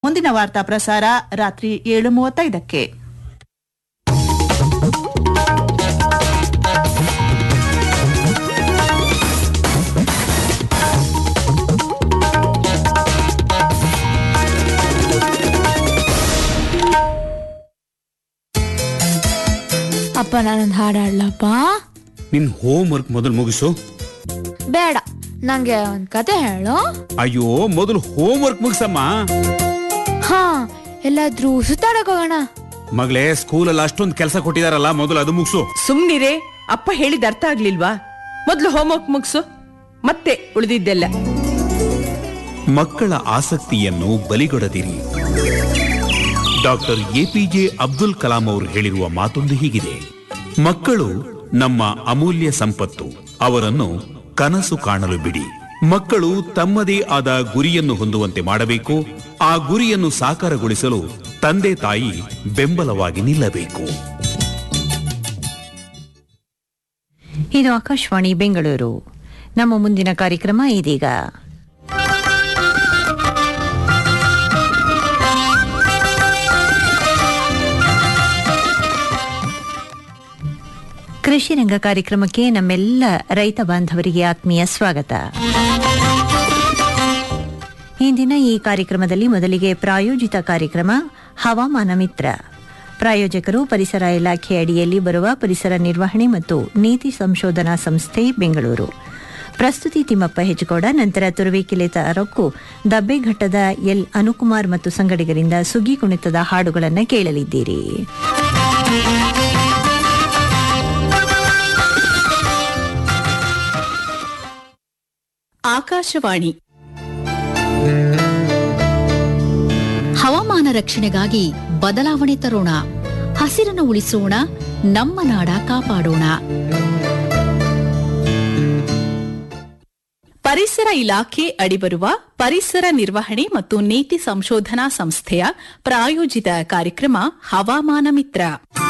ಮುಂದಿನ ವಾರ್ತಾ ಪ್ರಸಾರ ರಾತ್ರಿ ಏಳು ಮೂವತ್ತೈದಕ್ಕೆ ಅಪ್ಪ ನಾನೊಂದು ಹಾಡು ಹಾಡ್ಲಪ್ಪ ನಿನ್ ಹೋಮ್ ವರ್ಕ್ ಮೊದಲು ಮುಗಿಸು ಬೇಡ ನಂಗೆ ಒಂದ್ ಕತೆ ಹೇಳು ಅಯ್ಯೋ ಮೊದಲು ಹೋಮ್ ವರ್ಕ್ ಮುಗಿಸಮ್ಮ ಹಾ ಎಲ್ಲಾದ್ರೂ ಸುತ್ತಾಡಕ್ ಹೋಗೋಣ ಮಗಳೇ ಸ್ಕೂಲಲ್ಲಿ ಅಷ್ಟೊಂದು ಕೆಲಸ ಕೊಟ್ಟಿದಾರಲ್ಲ ಮೊದಲು ಅದು ಮುಗಿಸು ಸುಮ್ನಿರೇ ಅಪ್ಪ ಹೇಳಿದ ಅರ್ಥ ಆಗ್ಲಿಲ್ವಾ ಮೊದ್ಲು ಹೋಮ್ವರ್ಕ್ ಮುಗಿಸು ಮತ್ತೆ ಉಳಿದಿದ್ದೆಲ್ಲ ಮಕ್ಕಳ ಆಸಕ್ತಿಯನ್ನು ಬಲಿಗೊಡದಿರಿ ಡಾಕ್ಟರ್ ಎಪಿಜೆ ಅಬ್ದುಲ್ ಕಲಾಂ ಅವರು ಹೇಳಿರುವ ಮಾತೊಂದು ಹೀಗಿದೆ ಮಕ್ಕಳು ನಮ್ಮ ಅಮೂಲ್ಯ ಸಂಪತ್ತು ಅವರನ್ನು ಕನಸು ಕಾಣಲು ಬಿಡಿ ಮಕ್ಕಳು ತಮ್ಮದೇ ಆದ ಗುರಿಯನ್ನು ಹೊಂದುವಂತೆ ಮಾಡಬೇಕು ಆ ಗುರಿಯನ್ನು ಸಾಕಾರಗೊಳಿಸಲು ತಂದೆ ತಾಯಿ ಬೆಂಬಲವಾಗಿ ನಿಲ್ಲಬೇಕು ಇದು ಆಕಾಶವಾಣಿ ಬೆಂಗಳೂರು ನಮ್ಮ ಮುಂದಿನ ಕಾರ್ಯಕ್ರಮ ಇದೀಗ ಕೃಷಿ ರಂಗ ಕಾರ್ಯಕ್ರಮಕ್ಕೆ ನಮ್ಮೆಲ್ಲ ರೈತ ಬಾಂಧವರಿಗೆ ಆತ್ಮೀಯ ಸ್ವಾಗತ ಇಂದಿನ ಈ ಕಾರ್ಯಕ್ರಮದಲ್ಲಿ ಮೊದಲಿಗೆ ಪ್ರಾಯೋಜಿತ ಕಾರ್ಯಕ್ರಮ ಹವಾಮಾನ ಮಿತ್ರ ಪ್ರಾಯೋಜಕರು ಪರಿಸರ ಇಲಾಖೆ ಅಡಿಯಲ್ಲಿ ಬರುವ ಪರಿಸರ ನಿರ್ವಹಣೆ ಮತ್ತು ನೀತಿ ಸಂಶೋಧನಾ ಸಂಸ್ಥೆ ಬೆಂಗಳೂರು ಪ್ರಸ್ತುತಿ ತಿಮ್ಮಪ್ಪ ಹೆಜ್ಕೋಡ ನಂತರ ತುರುವೇಕೆಲೆ ತಾರಕ್ಕು ದಬ್ಬೆಘಟ್ಟದ ಎಲ್ ಅನುಕುಮಾರ್ ಮತ್ತು ಸಂಗಡಿಗರಿಂದ ಸುಗ್ಗಿ ಕುಣಿತದ ಹಾಡುಗಳನ್ನು ಕೇಳಲಿದ್ದೀರಿ ಆಕಾಶವಾಣಿ ಹವಾಮಾನ ರಕ್ಷಣೆಗಾಗಿ ಬದಲಾವಣೆ ತರೋಣ ಹಸಿರನ್ನು ಉಳಿಸೋಣ ನಮ್ಮ ನಾಡ ಕಾಪಾಡೋಣ ಪರಿಸರ ಇಲಾಖೆ ಅಡಿಬರುವ ಪರಿಸರ ನಿರ್ವಹಣೆ ಮತ್ತು ನೀತಿ ಸಂಶೋಧನಾ ಸಂಸ್ಥೆಯ ಪ್ರಾಯೋಜಿತ ಕಾರ್ಯಕ್ರಮ ಹವಾಮಾನ ಮಿತ್ರ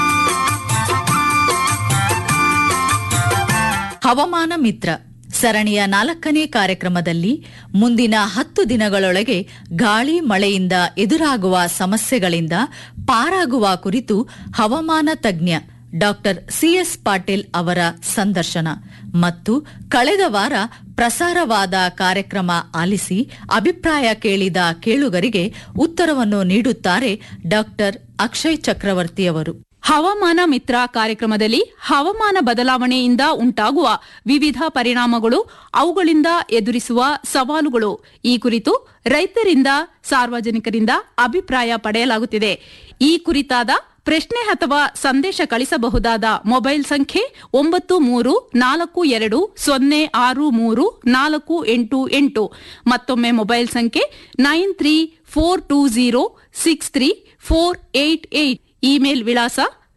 ಹವಾಮಾನ ಮಿತ್ರ ಸರಣಿಯ ನಾಲ್ಕನೇ ಕಾರ್ಯಕ್ರಮದಲ್ಲಿ ಮುಂದಿನ ಹತ್ತು ದಿನಗಳೊಳಗೆ ಗಾಳಿ ಮಳೆಯಿಂದ ಎದುರಾಗುವ ಸಮಸ್ಯೆಗಳಿಂದ ಪಾರಾಗುವ ಕುರಿತು ಹವಾಮಾನ ತಜ್ಞ ಡಾಕ್ಟರ್ ಸಿಎಸ್ ಪಾಟೀಲ್ ಅವರ ಸಂದರ್ಶನ ಮತ್ತು ಕಳೆದ ವಾರ ಪ್ರಸಾರವಾದ ಕಾರ್ಯಕ್ರಮ ಆಲಿಸಿ ಅಭಿಪ್ರಾಯ ಕೇಳಿದ ಕೇಳುಗರಿಗೆ ಉತ್ತರವನ್ನು ನೀಡುತ್ತಾರೆ ಡಾಕ್ಟರ್ ಅಕ್ಷಯ್ ಚಕ್ರವರ್ತಿಯವರು ಹವಾಮಾನ ಮಿತ್ರ ಕಾರ್ಯಕ್ರಮದಲ್ಲಿ ಹವಾಮಾನ ಬದಲಾವಣೆಯಿಂದ ಉಂಟಾಗುವ ವಿವಿಧ ಪರಿಣಾಮಗಳು ಅವುಗಳಿಂದ ಎದುರಿಸುವ ಸವಾಲುಗಳು ಈ ಕುರಿತು ರೈತರಿಂದ ಸಾರ್ವಜನಿಕರಿಂದ ಅಭಿಪ್ರಾಯ ಪಡೆಯಲಾಗುತ್ತಿದೆ ಈ ಕುರಿತಾದ ಪ್ರಶ್ನೆ ಅಥವಾ ಸಂದೇಶ ಕಳಿಸಬಹುದಾದ ಮೊಬೈಲ್ ಸಂಖ್ಯೆ ಒಂಬತ್ತು ಮೂರು ನಾಲ್ಕು ಎರಡು ಸೊನ್ನೆ ಆರು ಮೂರು ನಾಲ್ಕು ಎಂಟು ಎಂಟು ಮತ್ತೊಮ್ಮೆ ಮೊಬೈಲ್ ಸಂಖ್ಯೆ nine three four two zero six three four eight eight email ವಿಳಾಸ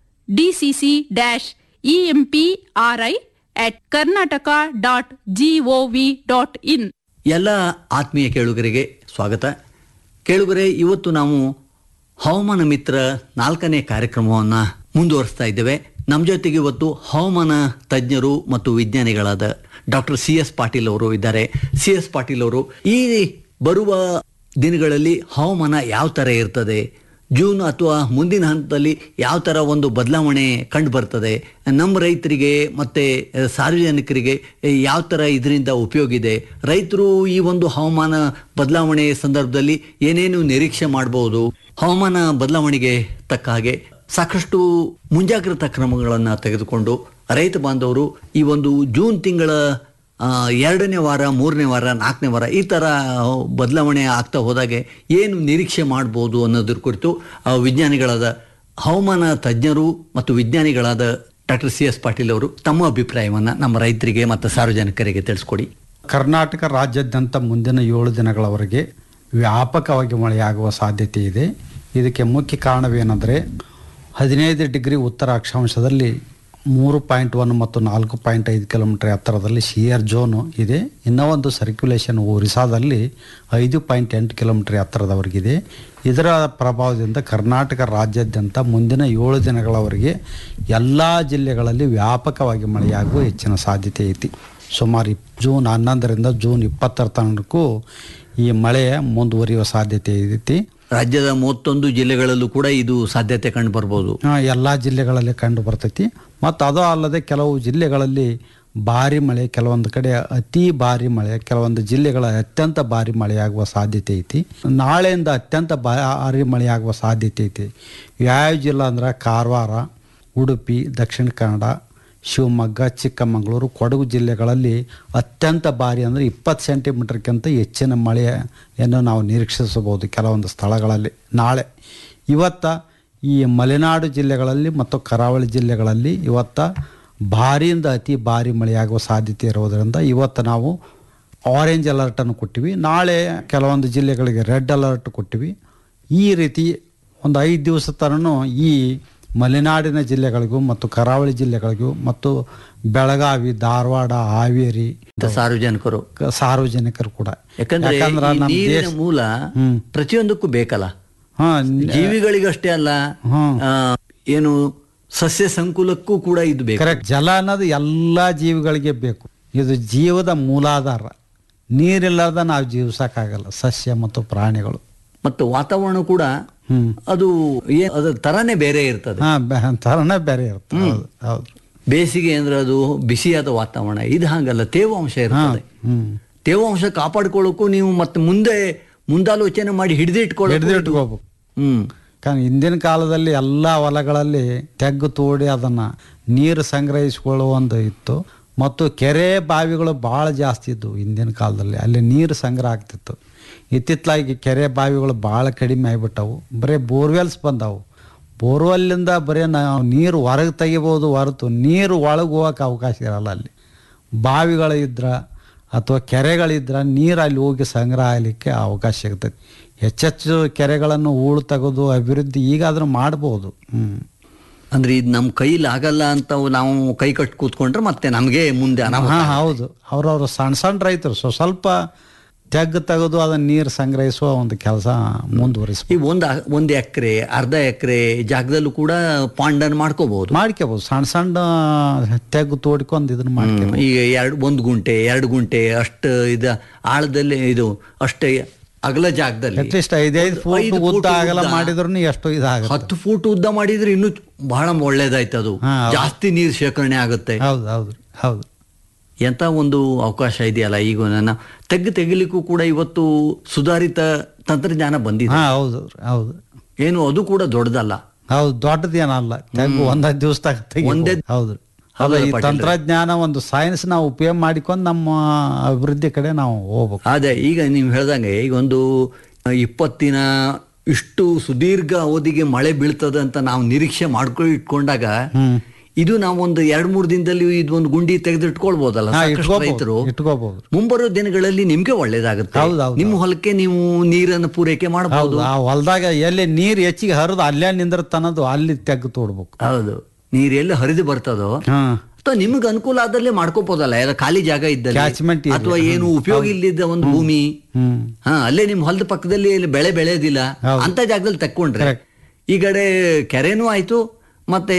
D C C dash E M P R I at Karnataka dot G O V dot in ಎಲ್ಲ ಆತ್ಮೀಯ ಕೇಳುಗರಿಗೆ ಸ್ವಾಗತ ಕೇಳುಗರೆ ಇವತ್ತು ನಾವು ಹವಾಮಾನ ಮಿತ್ರ ನಾಲ್ಕನೇ ಕಾರ್ಯಕ್ರಮವನ್ನು ಮುಂದುವರಿಸ್ತಾ ಇದ್ದೇವೆ ನಮ್ಮ ಜೊತೆಗೆ ಇವತ್ತು ಹವಾಮಾನ ತಜ್ಞರು ಮತ್ತು ವಿಜ್ಞಾನಿಗಳಾದ ಡಾಕ್ಟರ್ ಸಿ ಎಸ್ ಪಾಟೀಲ್ ಅವರು ಇದ್ದಾರೆ ಸಿ ಎಸ್ ಪಾಟೀಲ್ ಅವರು ಈ ಬರುವ ದಿನಗಳಲ್ಲಿ ಹವಾಮಾನ ಯಾವ ಥರ ಇರ್ತದೆ ಜೂನ್ ಅಥವಾ ಮುಂದಿನ ಹಂತದಲ್ಲಿ ಯಾವ ಥರ ಒಂದು ಬದಲಾವಣೆ ಕಂಡು ಬರ್ತದೆ ನಮ್ಮ ರೈತರಿಗೆ ಮತ್ತು ಸಾರ್ವಜನಿಕರಿಗೆ ಯಾವ ಥರ ಇದರಿಂದ ಉಪಯೋಗ ಇದೆ ರೈತರು ಈ ಒಂದು ಹವಾಮಾನ ಬದಲಾವಣೆ ಸಂದರ್ಭದಲ್ಲಿ ಏನೇನು ನಿರೀಕ್ಷೆ ಮಾಡಬಹುದು ಹವಾಮಾನ ಬದಲಾವಣೆಗೆ ತಕ್ಕ ಹಾಗೆ ಸಾಕಷ್ಟು ಮುಂಜಾಗ್ರತಾ ಕ್ರಮಗಳನ್ನು ತೆಗೆದುಕೊಂಡು ರೈತ ಬಾಂಧವರು ಈ ಒಂದು ಜೂನ್ ತಿಂಗಳ ಆ, ಎರಡನೇ ವಾರ ಮೂರನೇ ವಾರ ನಾಲ್ಕನೇ ವಾರ ಈ ಥರ ಬದಲಾವಣೆ ಆಗ್ತಾ ಹೋದಾಗೆ ಏನು ನಿರೀಕ್ಷೆ ಮಾಡ್ಬೋದು ಅನ್ನೋದ್ರ ಕುರಿತು ಆ, ವಿಜ್ಞಾನಿಗಳಾದ ಹವಾಮಾನ ತಜ್ಞರು ಮತ್ತು ವಿಜ್ಞಾನಿಗಳಾದ ಡಾಕ್ಟರ್ ಸಿ ಎಸ್ ಪಾಟೀಲ್ ಅವರು ತಮ್ಮ ಅಭಿಪ್ರಾಯವನ್ನು ನಮ್ಮ ರೈತರಿಗೆ ಮತ್ತು ಸಾರ್ವಜನಿಕರಿಗೆ ತಿಳಿಸ್ಕೊಡಿ ಕರ್ನಾಟಕ ರಾಜ್ಯಾದ್ಯಂತ ಮುಂದಿನ ಏಳು ದಿನಗಳವರೆಗೆ ವ್ಯಾಪಕವಾಗಿ ಮಳೆಯಾಗುವ ಸಾಧ್ಯತೆ ಇದೆ ಇದಕ್ಕೆ ಮುಖ್ಯ ಕಾರಣವೇನೆಂದರೆ ಹದಿನೈದು ಡಿಗ್ರಿ ಉತ್ತರ ಅಕ್ಷಾಂಶದಲ್ಲಿ ಮೂರು ಪಾಯಿಂಟ್ ಒನ್ ಮತ್ತು ನಾಲ್ಕು ಪಾಯಿಂಟ್ ಐದು ಕಿಲೋಮೀಟರ್ ಎತ್ತರದಲ್ಲಿ ಶಿಯರ್ ಝೋನು ಇದೆ ಇನ್ನೂ ಒಂದು ಸರ್ಕ್ಯುಲೇಷನ್ ಒರಿಸ್ಸಾದಲ್ಲಿ ಐದು ಪಾಯಿಂಟ್ ಎಂಟು ಕಿಲೋಮೀಟರ್ ಎತ್ತರದವರೆಗಿದೆ ಇದರ ಪ್ರಭಾವದಿಂದ ಕರ್ನಾಟಕ ರಾಜ್ಯಾದ್ಯಂತ ಮುಂದಿನ ಏಳು ದಿನಗಳವರೆಗೆ ಎಲ್ಲ ಜಿಲ್ಲೆಗಳಲ್ಲಿ ವ್ಯಾಪಕವಾಗಿ ಮಳೆಯಾಗುವ ಹೆಚ್ಚಿನ ಸಾಧ್ಯತೆ ಐತಿ ಸುಮಾರು ಇಪ್- ಜೂನ್ ಹನ್ನೊಂದರಿಂದ ಜೂನ್ ಇಪ್ಪತ್ತರ ತನಕೂ ಈ ಮಳೆ ಮುಂದುವರಿಯುವ ಸಾಧ್ಯತೆ ಐತಿ ರಾಜ್ಯದ ಮೂವತ್ತೊಂದು ಜಿಲ್ಲೆಗಳಲ್ಲೂ ಕೂಡ ಇದು ಸಾಧ್ಯತೆ ಕಂಡು ಬರ್ಬೋದು ಆ, ಎಲ್ಲಾ ಜಿಲ್ಲೆಗಳಲ್ಲಿ ಕಂಡು ಬರ್ತೈತಿ ಮತ್ತು ಅದು ಅಲ್ಲದೆ ಕೆಲವು ಜಿಲ್ಲೆಗಳಲ್ಲಿ ಭಾರಿ ಮಳೆ ಕೆಲವೊಂದು ಕಡೆ ಅತಿ ಭಾರಿ ಮಳೆ ಕೆಲವೊಂದು ಜಿಲ್ಲೆಗಳ ಅತ್ಯಂತ ಭಾರಿ ಮಳೆಯಾಗುವ ಸಾಧ್ಯತೆ ಐತಿ ನಾಳೆಯಿಂದ ಅತ್ಯಂತ ಭಾರಿ ಮಳೆಯಾಗುವ ಸಾಧ್ಯತೆ ಐತಿ ಯಾವ ಜಿಲ್ಲೆ ಅಂದ್ರೆ ಕಾರವಾರ ಉಡುಪಿ ದಕ್ಷಿಣ ಕನ್ನಡ ಶಿವಮೊಗ್ಗ ಚಿಕ್ಕಮಗಳೂರು ಕೊಡಗು ಜಿಲ್ಲೆಗಳಲ್ಲಿ ಅತ್ಯಂತ ಭಾರಿ ಅಂದರೆ ಇಪ್ಪತ್ತು ಸೆಂಟಿಮೀಟರ್ಗಿಂತ ಹೆಚ್ಚಿನ ಮಳೆಯನ್ನು ನಾವು ನಿರೀಕ್ಷಿಸಬಹುದು ಕೆಲವೊಂದು ಸ್ಥಳಗಳಲ್ಲಿ ನಾಳೆ ಇವತ್ತ ಈ ಮಲೆನಾಡು ಜಿಲ್ಲೆಗಳಲ್ಲಿ ಮತ್ತು ಕರಾವಳಿ ಜಿಲ್ಲೆಗಳಲ್ಲಿ ಇವತ್ತ ಭಾರಿಯಿಂದ ಅತಿ ಭಾರಿ ಮಳೆಯಾಗುವ ಸಾಧ್ಯತೆ ಇರುವುದರಿಂದ ಇವತ್ತು ನಾವು ಆರೆಂಜ್ ಅಲರ್ಟನ್ನು ಕೊಟ್ಟಿವಿ ನಾಳೆ ಕೆಲವೊಂದು ಜಿಲ್ಲೆಗಳಿಗೆ ರೆಡ್ ಅಲರ್ಟ್ ಕೊಟ್ಟಿವಿ ಈ ರೀತಿ ಒಂದು ಐದು ದಿವಸ ತನೂ ಈ ಮಲೆನಾಡಿನ ಜಿಲ್ಲೆಗಳಿಗೂ ಮತ್ತು ಕರಾವಳಿ ಜಿಲ್ಲೆಗಳಿಗೂ ಮತ್ತು ಬೆಳಗಾವಿ ಧಾರವಾಡ ಹಾವೇರಿ ಅಂತ ಸಾರ್ವಜನಿಕರು ಕ- ಸಾರ್ವಜನಿಕರು ಕೂಡ ಯಾಕಂದ್ರೆ ಯಾಕಂದ್ರೆ ಈ ನಮ್ಮ ನೀರಿನ ದೇಶ ಮೂಲ ಹ್ಮ್. ಪ್ರತಿಯೊಂದಕ್ಕೂ ಬೇಕಲ್ಲ ಹಾ ಜೀವಿಗಳಿಗಷ್ಟೇ ಅಲ್ಲ ಹ್ಮ್. ಆ, ಏನು ಸಸ್ಯ ಸಂಕುಲಕ್ಕೂ ಕೂಡ ಇದು ಬೇಕು ಕರೆಕ್ಟ್ ಜಲ ಅನ್ನೋದು ಎಲ್ಲ ಜೀವಿಗಳಿಗೆ ಬೇಕು ಇದು ಜೀವದ ಮೂಲಾಧಾರ ನೀರಿಲ್ಲದ ನಾವು ಜೀವಿಸಕ್ಕಾಗಲ್ಲ ಸಸ್ಯ ಮತ್ತು ಪ್ರಾಣಿಗಳು ಮತ್ತು ವಾತಾವರಣ ಕೂಡ ಹ್ಮ್ ಅದು ಏ- ಅದ್ರ ತರನೇ ಬೇರೆ ಇರ್ತದೆ ಹಾ ಬೆ- ಥರನೇ ಬೇರೆ ಇರುತ್ತೆ ಹೌದು ಹೌದು ಬೇಸಿಗೆ ಅಂದ್ರೆ ಅದು ಬಿಸಿಯಾದ ವಾತಾವರಣ ಇದು ಹಾಗಲ್ಲ ತೇವಾಂಶ ಇರ್ತದೆ ಹ್ಮ್ ತೇವಾಂಶ ಕಾಪಾಡ್ಕೊಳ್ಳೋಕ್ಕೂ ನೀವು ಮತ್ತೆ ಮುಂದೆ ಮುಂದಾಲೋಚನೆ ಮಾಡಿ ಹಿಡಿದಿಟ್ಕೊಳ್ಳೋ ಹಿಡಿದಿಟ್ಕೋಬೇಕು ಹ್ಮ್ कारण ಹಿಂದಿನ ಕಾಲದಲ್ಲಿ ಎಲ್ಲ ಹೊಲಗಳಲ್ಲಿ ತೆಗ್ಗು ತೋಡಿ ಅದನ್ನು ನೀರು ಸಂಗ್ರಹಿಸಿಕೊಳ್ಳುವ ಒಂದು ಇತ್ತು ಮತ್ತು ಕೆರೆ ಬಾವಿಗಳು ಭಾಳ ಜಾಸ್ತಿ ಇದ್ದವು ಹಿಂದಿನ ಕಾಲದಲ್ಲಿ ಅಲ್ಲಿ ನೀರು ಸಂಗ್ರಹ ಆಗ್ತಿತ್ತು ಇತ್ತಿತ್ತಲಾಗಿ ಕೆರೆ ಬಾವಿಗಳು ಭಾಳ ಕಡಿಮೆ ಆಗಿಬಿಟ್ಟವು ಬರೀ ಬೋರ್ವೆಲ್ಸ್ ಬಂದವು ಬೋರ್ವೆಲ್ಲಿಂದ ಬರೀ ನಾವು ನೀರು ಹೊರಗೆ ತೆಗಿಬೋದು ಹೊರತು ನೀರು ಒಳಗೆ ಹೋಗೋಕೆ ಅವಕಾಶ ಇರಲ್ಲ ಅಲ್ಲಿ ಬಾವಿಗಳು ಇದ್ರ ಅಥವಾ ಕೆರೆಗಳಿದ್ರ ನೀರು ಅಲ್ಲಿ ಹೋಗಿ ಸಂಗ್ರಹ ಆಗಲಿಕ್ಕೆ ಅವಕಾಶ ಸಿಗ್ತೈತಿ ಹೆಚ್ಚೆಚ್ಚು ಕೆರೆಗಳನ್ನು ಹೂಳು ತೆಗೆದು ಅಭಿವೃದ್ಧಿ ಈಗಾದ್ರೂ ಮಾಡ್ಬೋದು ಹ್ಮ್ ಅಂದ್ರೆ ಇದು ನಮ್ಮ ಕೈಲಿ ಆಗಲ್ಲ ಅಂತ ನಾವು ಕೈ ಕಟ್ ಕೂತ್ಕೊಂಡ್ರೆ ಮತ್ತೆ ನಮಗೆ ಮುಂದೆ ಅನಾಹುತ ಹಾ ಹೌದು ಅವ್ರವ್ರು ಸಣ್ಣ ಸಣ್ಣ ರೈತರು ಸೊ ಸ್ವಲ್ಪ ತೆಗ್ಗು ತೆಗೆದು ಅದನ್ನ ನೀರು ಸಂಗ್ರಹಿಸುವ ಒಂದು ಕೆಲಸ ಮುಂದುವರಿಸ್ ಈ ಒಂದು ಒಂದು ಎಕರೆ ಅರ್ಧ ಎಕರೆ ಜಾಗದಲ್ಲೂ ಕೂಡ ಪಾಂಡನ್ ಮಾಡ್ಕೋಬಹುದು ಮಾಡ್ಕೋಬಹುದು ಸಣ್ಣ ಸಣ್ಣ ತೆಗ್ಗು ತೋಡ್ಕೊಂಡು ಇದನ್ನ ಮಾಡ್ಕೋಬಹುದು ಈಗ ಎರಡು ಒಂದು ಗುಂಟೆ ಎರಡು ಗುಂಟೆ ಅಷ್ಟು ಇದ ಆಳದಲ್ಲಿ ಇದು ಅಷ್ಟೇ ಅಗಲ ಜಾಗದಲ್ಲಿ ಅಟ್ಲೀಸ್ಟ್ ಐದೈದು ಫೂಟ್ ಐದು ಉದ್ದ ಫೂಟ್ ಆಗಲ್ಲ ಉದ್ದ. ಮಾಡಿದ್ರು ಎಷ್ಟು ಇದಾಗುತ್ತೆ ಹತ್ತು ಫೂಟ್ ಉದ್ದ ಮಾಡಿದ್ರೆ ಇನ್ನೂ ಬಹಳ ಒಳ್ಳೇದಾಯ್ತು ಅದು ಹಾ, ಹೌದು. ಜಾಸ್ತಿ ನೀರು ಶೇಖರಣೆ ಆಗುತ್ತೆ ಹೌದು ಹೌದು ಹೌದು ಎಂತ ಒಂದು ಅವಕಾಶ ಇದೆಯಲ್ಲ ಈಗ ನನ್ನ ತೆಗ್ಗು ತೆಗಿಲಿಕ್ಕೂ ಕೂಡ ಇವತ್ತು ಸುಧಾರಿತ ತಂತ್ರಜ್ಞಾನ ಬಂದಿದೆ ಹಾ ಹೌದು ಹೌದು ಏನು ಅದು ಕೂಡ ದೊಡ್ಡದಲ್ಲ ಹೌದು ದೊಡ್ಡದೇನಲ್ಲ ತೆಗ್ಗು ಒಂದೇ ದಿವಸದಾಗ ಒಂದೇ- ಹೌದು ಹೌದಲ್ಲ ಅಲ್ಲ ಈ ಪಾಟೀಲ್ರೆ? ತಂತ್ರಜ್ಞಾನ ಒಂದು ಸೈನ್ಸ್ ನಾವು ಉಪಯೋಗ ಮಾಡಿಕೊಂಡು ನಮ್ಮ ಅಭಿವೃದ್ಧಿ ಕಡೆ ನಾವು ಹೋಗ್ಬೇಕು ಅದೇ ಈಗ ನೀವು ಹೇಳ್ದಂಗೆ ಈಗ ಒಂದು ಇಪ್ಪತ್ತಿನ ಇಷ್ಟು ಸುದೀರ್ಘ ಅವಧಿಗೆ ಮಳೆ ಬೀಳ್ತದೆ ಅಂತ ನಾವು ನಿರೀಕ್ಷೆ ಮಾಡ್ಕೊಂಡು ಇಟ್ಕೊಂಡಾಗ ಇದು ನಾವೊಂದು ಎರಡ್ ಮೂರು ದಿನದಲ್ಲಿ ಇದೊಂದು ಗುಂಡಿ ತೆಗೆದಿಟ್ಕೊಳ್ಬೋದಲ್ಲ ಹಾ, ಸಾಕಷ್ಟು ಇಟ್ಕೋಬಹುದು, ರೈತರು ಇಟ್ಕೋಬಹುದು. ಮುಂಬರೋ ದಿನಗಳಲ್ಲಿ ನಿಮ್ಗೆ ಒಳ್ಳೇದಾಗುತ್ತೆ ಹೌದು, ಹೌದು, ನಿಮ್ಮ ಹೊಲಕ್ಕೆ ನೀವು ನೀರನ್ನು ಪೂರೈಕೆ ಹೌದು ಮಾಡಬಹುದು ಆ ಹೊಲದಾಗ ಎಲ್ಲಿ ನೀರು ಹೆಚ್ಚಿಗೆ ಹರಿದು ಅಲ್ಲೇ ನಿಂದಿರ್ತನದು ಅಲ್ಲಿ ತೆಗ್ದು ತೋಡ್ಬೇಕು ಹೌದು ನೀರ್ ಎಲ್ಲಿ ಹರಿದು ಬರ್ತದೋ ಹಾ ಅಥವಾ ನಿಮ್ಗೆ ಅನುಕೂಲ ಆದಲ್ಲೇ ಮಾಡ್ಕೋಬಹುದಲ್ಲ ಎಲ್ಲ ಖಾಲಿ ಜಾಗ Catchment ಇದ್ದಲ್ಲಿ area. ಅಥವಾ ಏನು ಉಪಯೋಗ ಇಲ್ಲದ ಒಂದು ಭೂಮಿ ಹ್ಮ್ ಹಾ ಅಲ್ಲೇ ನಿಮ್ ಹೊಲದ ಪಕ್ಕದಲ್ಲಿ ಇಲ್ಲಿ ಬೆಳೆ ಬೆಳೆಯೋದಿಲ್ಲ ಹೌದು. ಅಂತ ಜಾಗದಲ್ಲಿ ತಕ್ಕೊಂಡ್ರೆ Correct. ಈ ಕಡೆ ಕೆರೆನೂ ಆಯ್ತು ಮತ್ತೆ